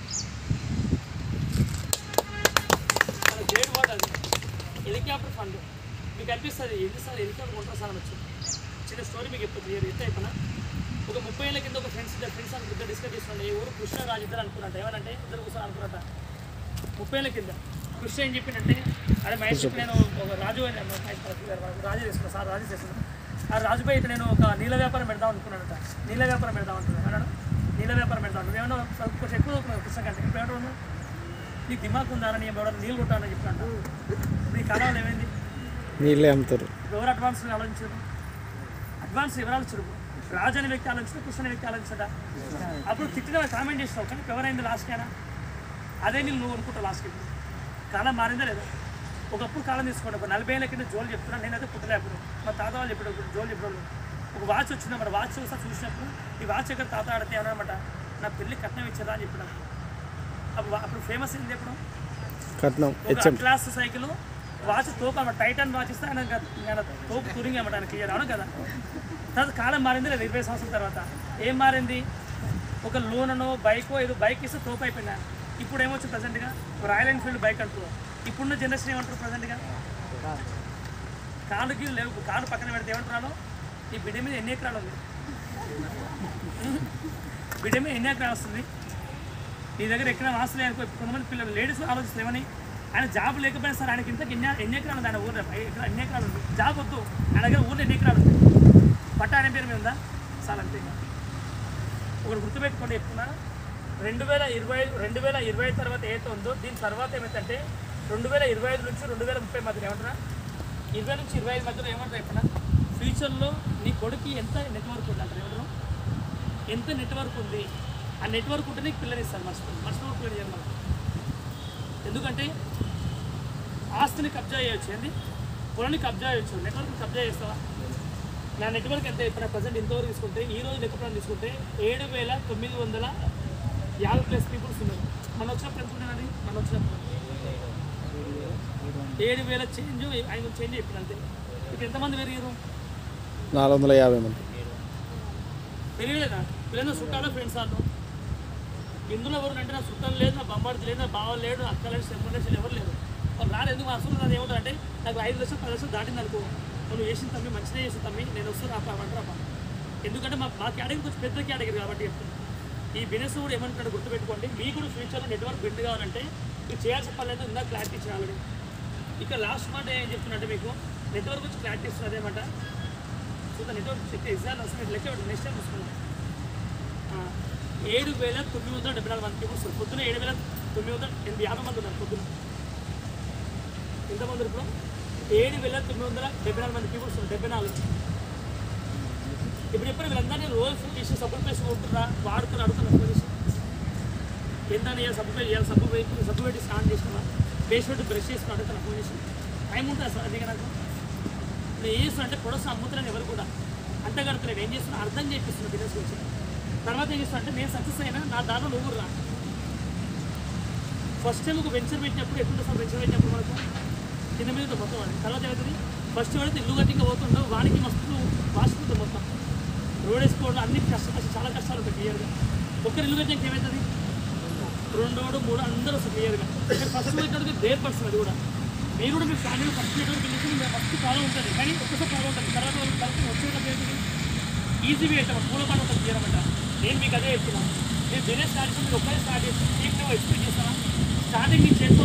మన గ్రేట్ వర్డ్ అది హెలికాప్టర్ ఫండ్ మీకు అనిపిస్తుంది ఏంటి సార్ హెలికాప్టర్ కొంటారు సార్ అనొచ్చు చిన్న స్టోరీ మీకు ఎప్పుడు క్లియర్ ఎంత అయిపోయినా ఒక ముప్పై ఏళ్ళ కింద ఒక ఫ్రెండ్స్ ఇద్దరు ఫ్రెండ్స్ అని ఇద్దరు డిస్కస్ చేస్తుండే ఏ ఊరు కృష్ణరాజు ఇద్దరు అనుకున్నట్టు ఏమనంటే ఇద్దరు కూర్చొని అనుకున్నట్ట ముప్పై ఏళ్ళ కింద కృష్ణ ఏం చెప్పిందంటే అదే మహేష్ చెప్పి నేను ఒక రాజు అని అన్నాను, మహేష్ పరశు గారు వాళ్ళు రాజు చేస్తున్నా సార్ రాజు చేస్తున్నా ఆ రాజుపై అయితే నేను ఒక నీళ్ళ వ్యాపారం పెడదాం అనుకున్నానట నీళ్ళ వ్యాపారం పెడదాం అనుకున్నాను అన్నాడు నీళ్ళ వ్యాపారం పెడదాం నువ్వేమన్నా ಸ್ವಲ್ಪ కొంచెం ఎక్కువ చదువుకున్నావు కృష్ణ కంటే ఇప్పుడు ఏమంటావు నువ్వు? నీకు దిమాగ్ ఉందా నీ ఎవడో నీళ్ళు కొట్టాలని చెప్పినట్టు నీ కాలంలో ఏమైంది నీళ్ళే అమ్ముతారు ఎవరు అడ్వాన్స్ ఆలోచించారు అడ్వాన్స్ ఎవరు చురుకు రాజు అనే వ్యక్తి ఆలోచించడు కృష్ణ అనే వ్యక్తి ఆలోచించడా అప్పుడు తిట్టిన కామెంట్ చేస్తావు కానీ ఎవరైంది లాస్ట్ అయినా అదే నీళ్ళు నువ్వు అనుకుంటావు లాస్ట్కి కాలం మారిందా లేదా ఒకప్పుడు కాలం తీసుకోండి ఒక నలభై ఏళ్ళ కింద జోలు చెప్తున్నాను నేనైతే పుట్టలే అప్పుడు మా తాత వాళ్ళు చెప్పాడు జోలు చెప్పాడు ఒక వాచ్ వచ్చింది మరి వాచ్ ఒకసారి చూసినప్పుడు ఈ వాచ్ ఎక్కడ తాత ఆడితే అనమాట నా పెళ్ళి కట్నం ఇచ్చేదా అని చెప్పినాడు అప్పుడు వా- అప్పుడు ఫేమస్ ఏంది ఎప్పుడు కట్నం ఒక హెచ్ఎం క్లాస్ సైకిల్ వాచ్ తోపు అన్నమాట టైటాన్ వాచ్ ఇస్తే ఆయన గ- ఆయన తోపు తురింగి అన్నమాట ఆయన క్లియర్ అవును కదా తర్వాత కాలం మారింది లేదా ఇరవై సంవత్సరాల తర్వాత ఏం మారింది ఒక లోననో బైకో ఏదో బైక్ ఇస్తే తోపు అయిపోయింది ఆయన. ఇప్పుడు ఏమొచ్చు ప్రజెంట్గా రాయల్ ఎన్ఫీల్డ్ బైక్ అంటారు ఇప్పుడున్న జనరేషన్ ఏమంటారు ప్రజెంట్గా కాళ్ళకి లేవు కాళ్ళు పక్కన పెడితే ఏమంటున్నాను ఈ బిడ్డ మీద ఎన్ని ఎకరాలు ఉంది బిడ్డ మీద ఎన్ని ఎకరాలు వస్తుంది నీ దగ్గర ఎక్కడ ఆస్తులు అనుకో కొంతమంది పిల్లలు లేడీస్ ఆలోచిస్తారు ఏమని ఆయన జాబ్ లేకపోయినా సరే ఆయనకి ఇంతకు ఎన్ని ఎన్ని ఎకరాలు ఉంది ఆయన ఊర్లో ఎకరా- ఎన్ని ఎకరాలు ఉంది జాబ్ వద్దు ఆయన దగ్గర ఊర్లో ఎన్ని ఎకరాలు ఉంది పట్టా ఆయన పేరు మీద ఉందా చాలా అంతే ఇంకా. ఒకటి గుర్తుపెట్టుకోండి చెప్తున్నా రెండు వేల ఇరవై రెండు వేల ఇరవై ఐదు తర్వాత ఏదైతే ఉందో దీని తర్వాత ఏమైందంటే రెండు వేల ఇరవై ఐదు నుంచి రెండు వేల ముప్పై మధ్యలో ఏమంటారా ఇరవై నుంచి ఇరవై ఐదు మధ్యలో ఏమంటారు చెప్పినా ఫ్యూచర్లో నీ కొడుకు ఎంత నెట్వర్క్ ఉంది అంటారు ఏమంటారు ఎంత నెట్వర్క్ ఉంది ఆ నెట్వర్క్ ఉంటే నీకు పిల్లలు ఇస్తారు మర్చిపోయి మర్చిపోయి పిల్లలు చేయరు మనకు ఎందుకంటే ఆస్తిని కబ్జా చేయొచ్చు ఏంది పొలాన్ని కబ్జా చేయొచ్చు నెట్వర్క్ కబ్జా చేస్తావా నా నెట్వర్క్ ఎంత ఇప్పుడు ప్రజెంట్ ఇంతవరకు తీసుకుంటే ఈ రోజు లెక్క ప్రకారం తీసుకుంటే ఏడు వేల తొమ్మిది వందల యాభై ప్లస్ పీపుల్స్ ఉన్నారు మన వచ్చినప్పుడు ఎంత ఉన్నది మన వచ్చినప్పుడు ఏడు వేల చేంజ్ ఐదు చేంజ్ చెప్పిన అంతే ఇప్పుడు ఎంతమంది పెరిగారు నాలుగు వందల యాభై మంది పెరగలేదా పిల్లలు చుట్టాలో ఫ్రెండ్స్ వాళ్ళు ఇందులో ఎవరు అంటే నా చుట్టాలు లేదు నా బొమ్మాడి లేదు నా బావ లేడు నా అక్క లేదు సెల్ లేదు ఎవరు లేరు వాళ్ళు రారు ఎందుకు అసలు నాది ఏమంటారు అంటే నాకు ఐదు లక్షలు పది లక్షలు దాటింది అనుకో నువ్వు వేసిన తమ్మి మంచిగా చేసిన తమ్మి నేను వస్తూ రాపా అంటారా ఎందుకంటే మా మా కేటగిరీ కొంచెం పెద్ద కేటగిరీ కాబట్టి చెప్తాను ఈ బిజినెస్ కూడా ఏమంటాడు గుర్తుపెట్టుకోండి మీకు కూడా ఫ్యూచర్లో నెట్వర్క్ బిల్డ్ కావాలంటే మీరు చేయాల్సిన పని లేదు ఇందాక క్లారిటీ చేయాలి ఇక లాస్ట్ మాట ఏం చెప్తున్నట్టే మీకు నెట్వర్క్ వచ్చి క్లారిటీ ఇస్తుంది అదేమాట సో నెట్వర్క్ చెక్ ఎగ్జామ్ అసలు లెక్క పెట్టండి నెక్స్ట్ టైం చూసుకుందాం ఆ, ఏడు వేల తొమ్మిది వందల డెబ్బై నాలుగు మంది పీపుల్స్ పొద్దున ఏడు వేల తొమ్మిది వందల ఎనిమిది యాభై మంది ఉన్నారు పొద్దున ఎంతమంది ఇప్పుడు ఏడు వేల తొమ్మిది వందల డెబ్బై నాలుగు మంది పీపుల్స్ ఉన్నారు డెబ్బై నాలుగు ఇప్పుడు ఎప్పుడు వీళ్ళందరినీ రోజు ఫోన్ చేసి సబ్బు పేసి ఉంటున్నా వాడుతున్నా అడుగుతున్నా ఫోన్ చేసి ఎంత చేయాలి సబ్బు పే చేయాలి సబ్బు పెట్టి సబ్బు పెట్టి స్నానం చేసుకున్నా ఫేస్ పెట్టి బ్రష్ చేసుకున్నా అడుగుతున్నా ఫోన్ చేసి టైం ఉంటుంది సార్ అది నాకు నేను ఏం చేస్తున్నా అంటే ప్రొడక్ట్స్ అమ్ముతున్నాను ఎవరు కూడా అంత కడుతున్నాను ఏం చేస్తున్నా అర్థం చేపిస్తున్నా బిజినెస్ గురించి తర్వాత ఏం చేస్తున్నా అంటే నేను సక్సెస్ అయినా నా దాంట్లో నువ్వు రా ఫస్ట్ టైం ఒక వెంచర్ పెట్టినప్పుడు ఎప్పుడు సార్ వెంచర్ పెట్టినప్పుడు మనకు కింద మీద ఉంటుంది మొత్తం వాడి తర్వాత ఏమవుతుంది ఫస్ట్ వాడితే ఇల్లు కట్టి ఇంకా పోతుండో వాడికి మస్తు వాసిపోతుంది మొత్తం రోడ్ వేసుకోవడం అన్ని కష్టం కష్టం చాలా కష్టాలు ఉంటాయి క్లియర్గా ఒక్కరి ఇల్లు కట్టినాక ఏమవుతుంది రెండోడు మూడు అందరూ వస్తుంది క్లియర్గా ఫస్ట్ పెట్టడానికి దేర్ పర్సన్ అది కూడా మీరు కూడా మీ ఫ్యామిలీ ఫస్ట్ నెట్వర్క్ వెళ్ళి మీరు ఫస్ట్ ప్రాబ్లం ఉంటుంది కానీ ఒక్కసారి ప్రాబ్లం ఉంటుంది తర్వాత వాళ్ళు కలిసి వచ్చేటప్పుడు ఏంటిది ఈజీ వే అంటే పూల పాట ఉంటుంది క్లియర్ అనమాట నేను మీకు అదే చెప్తున్నాను మీరు బిజినెస్ స్టార్ట్ చేసి మీరు ఒక్కరే స్టార్ట్ చేసి మీకు నువ్వు ఎక్స్పెక్ట్ చేస్తారా స్టార్టింగ్ మీకు చేస్తూ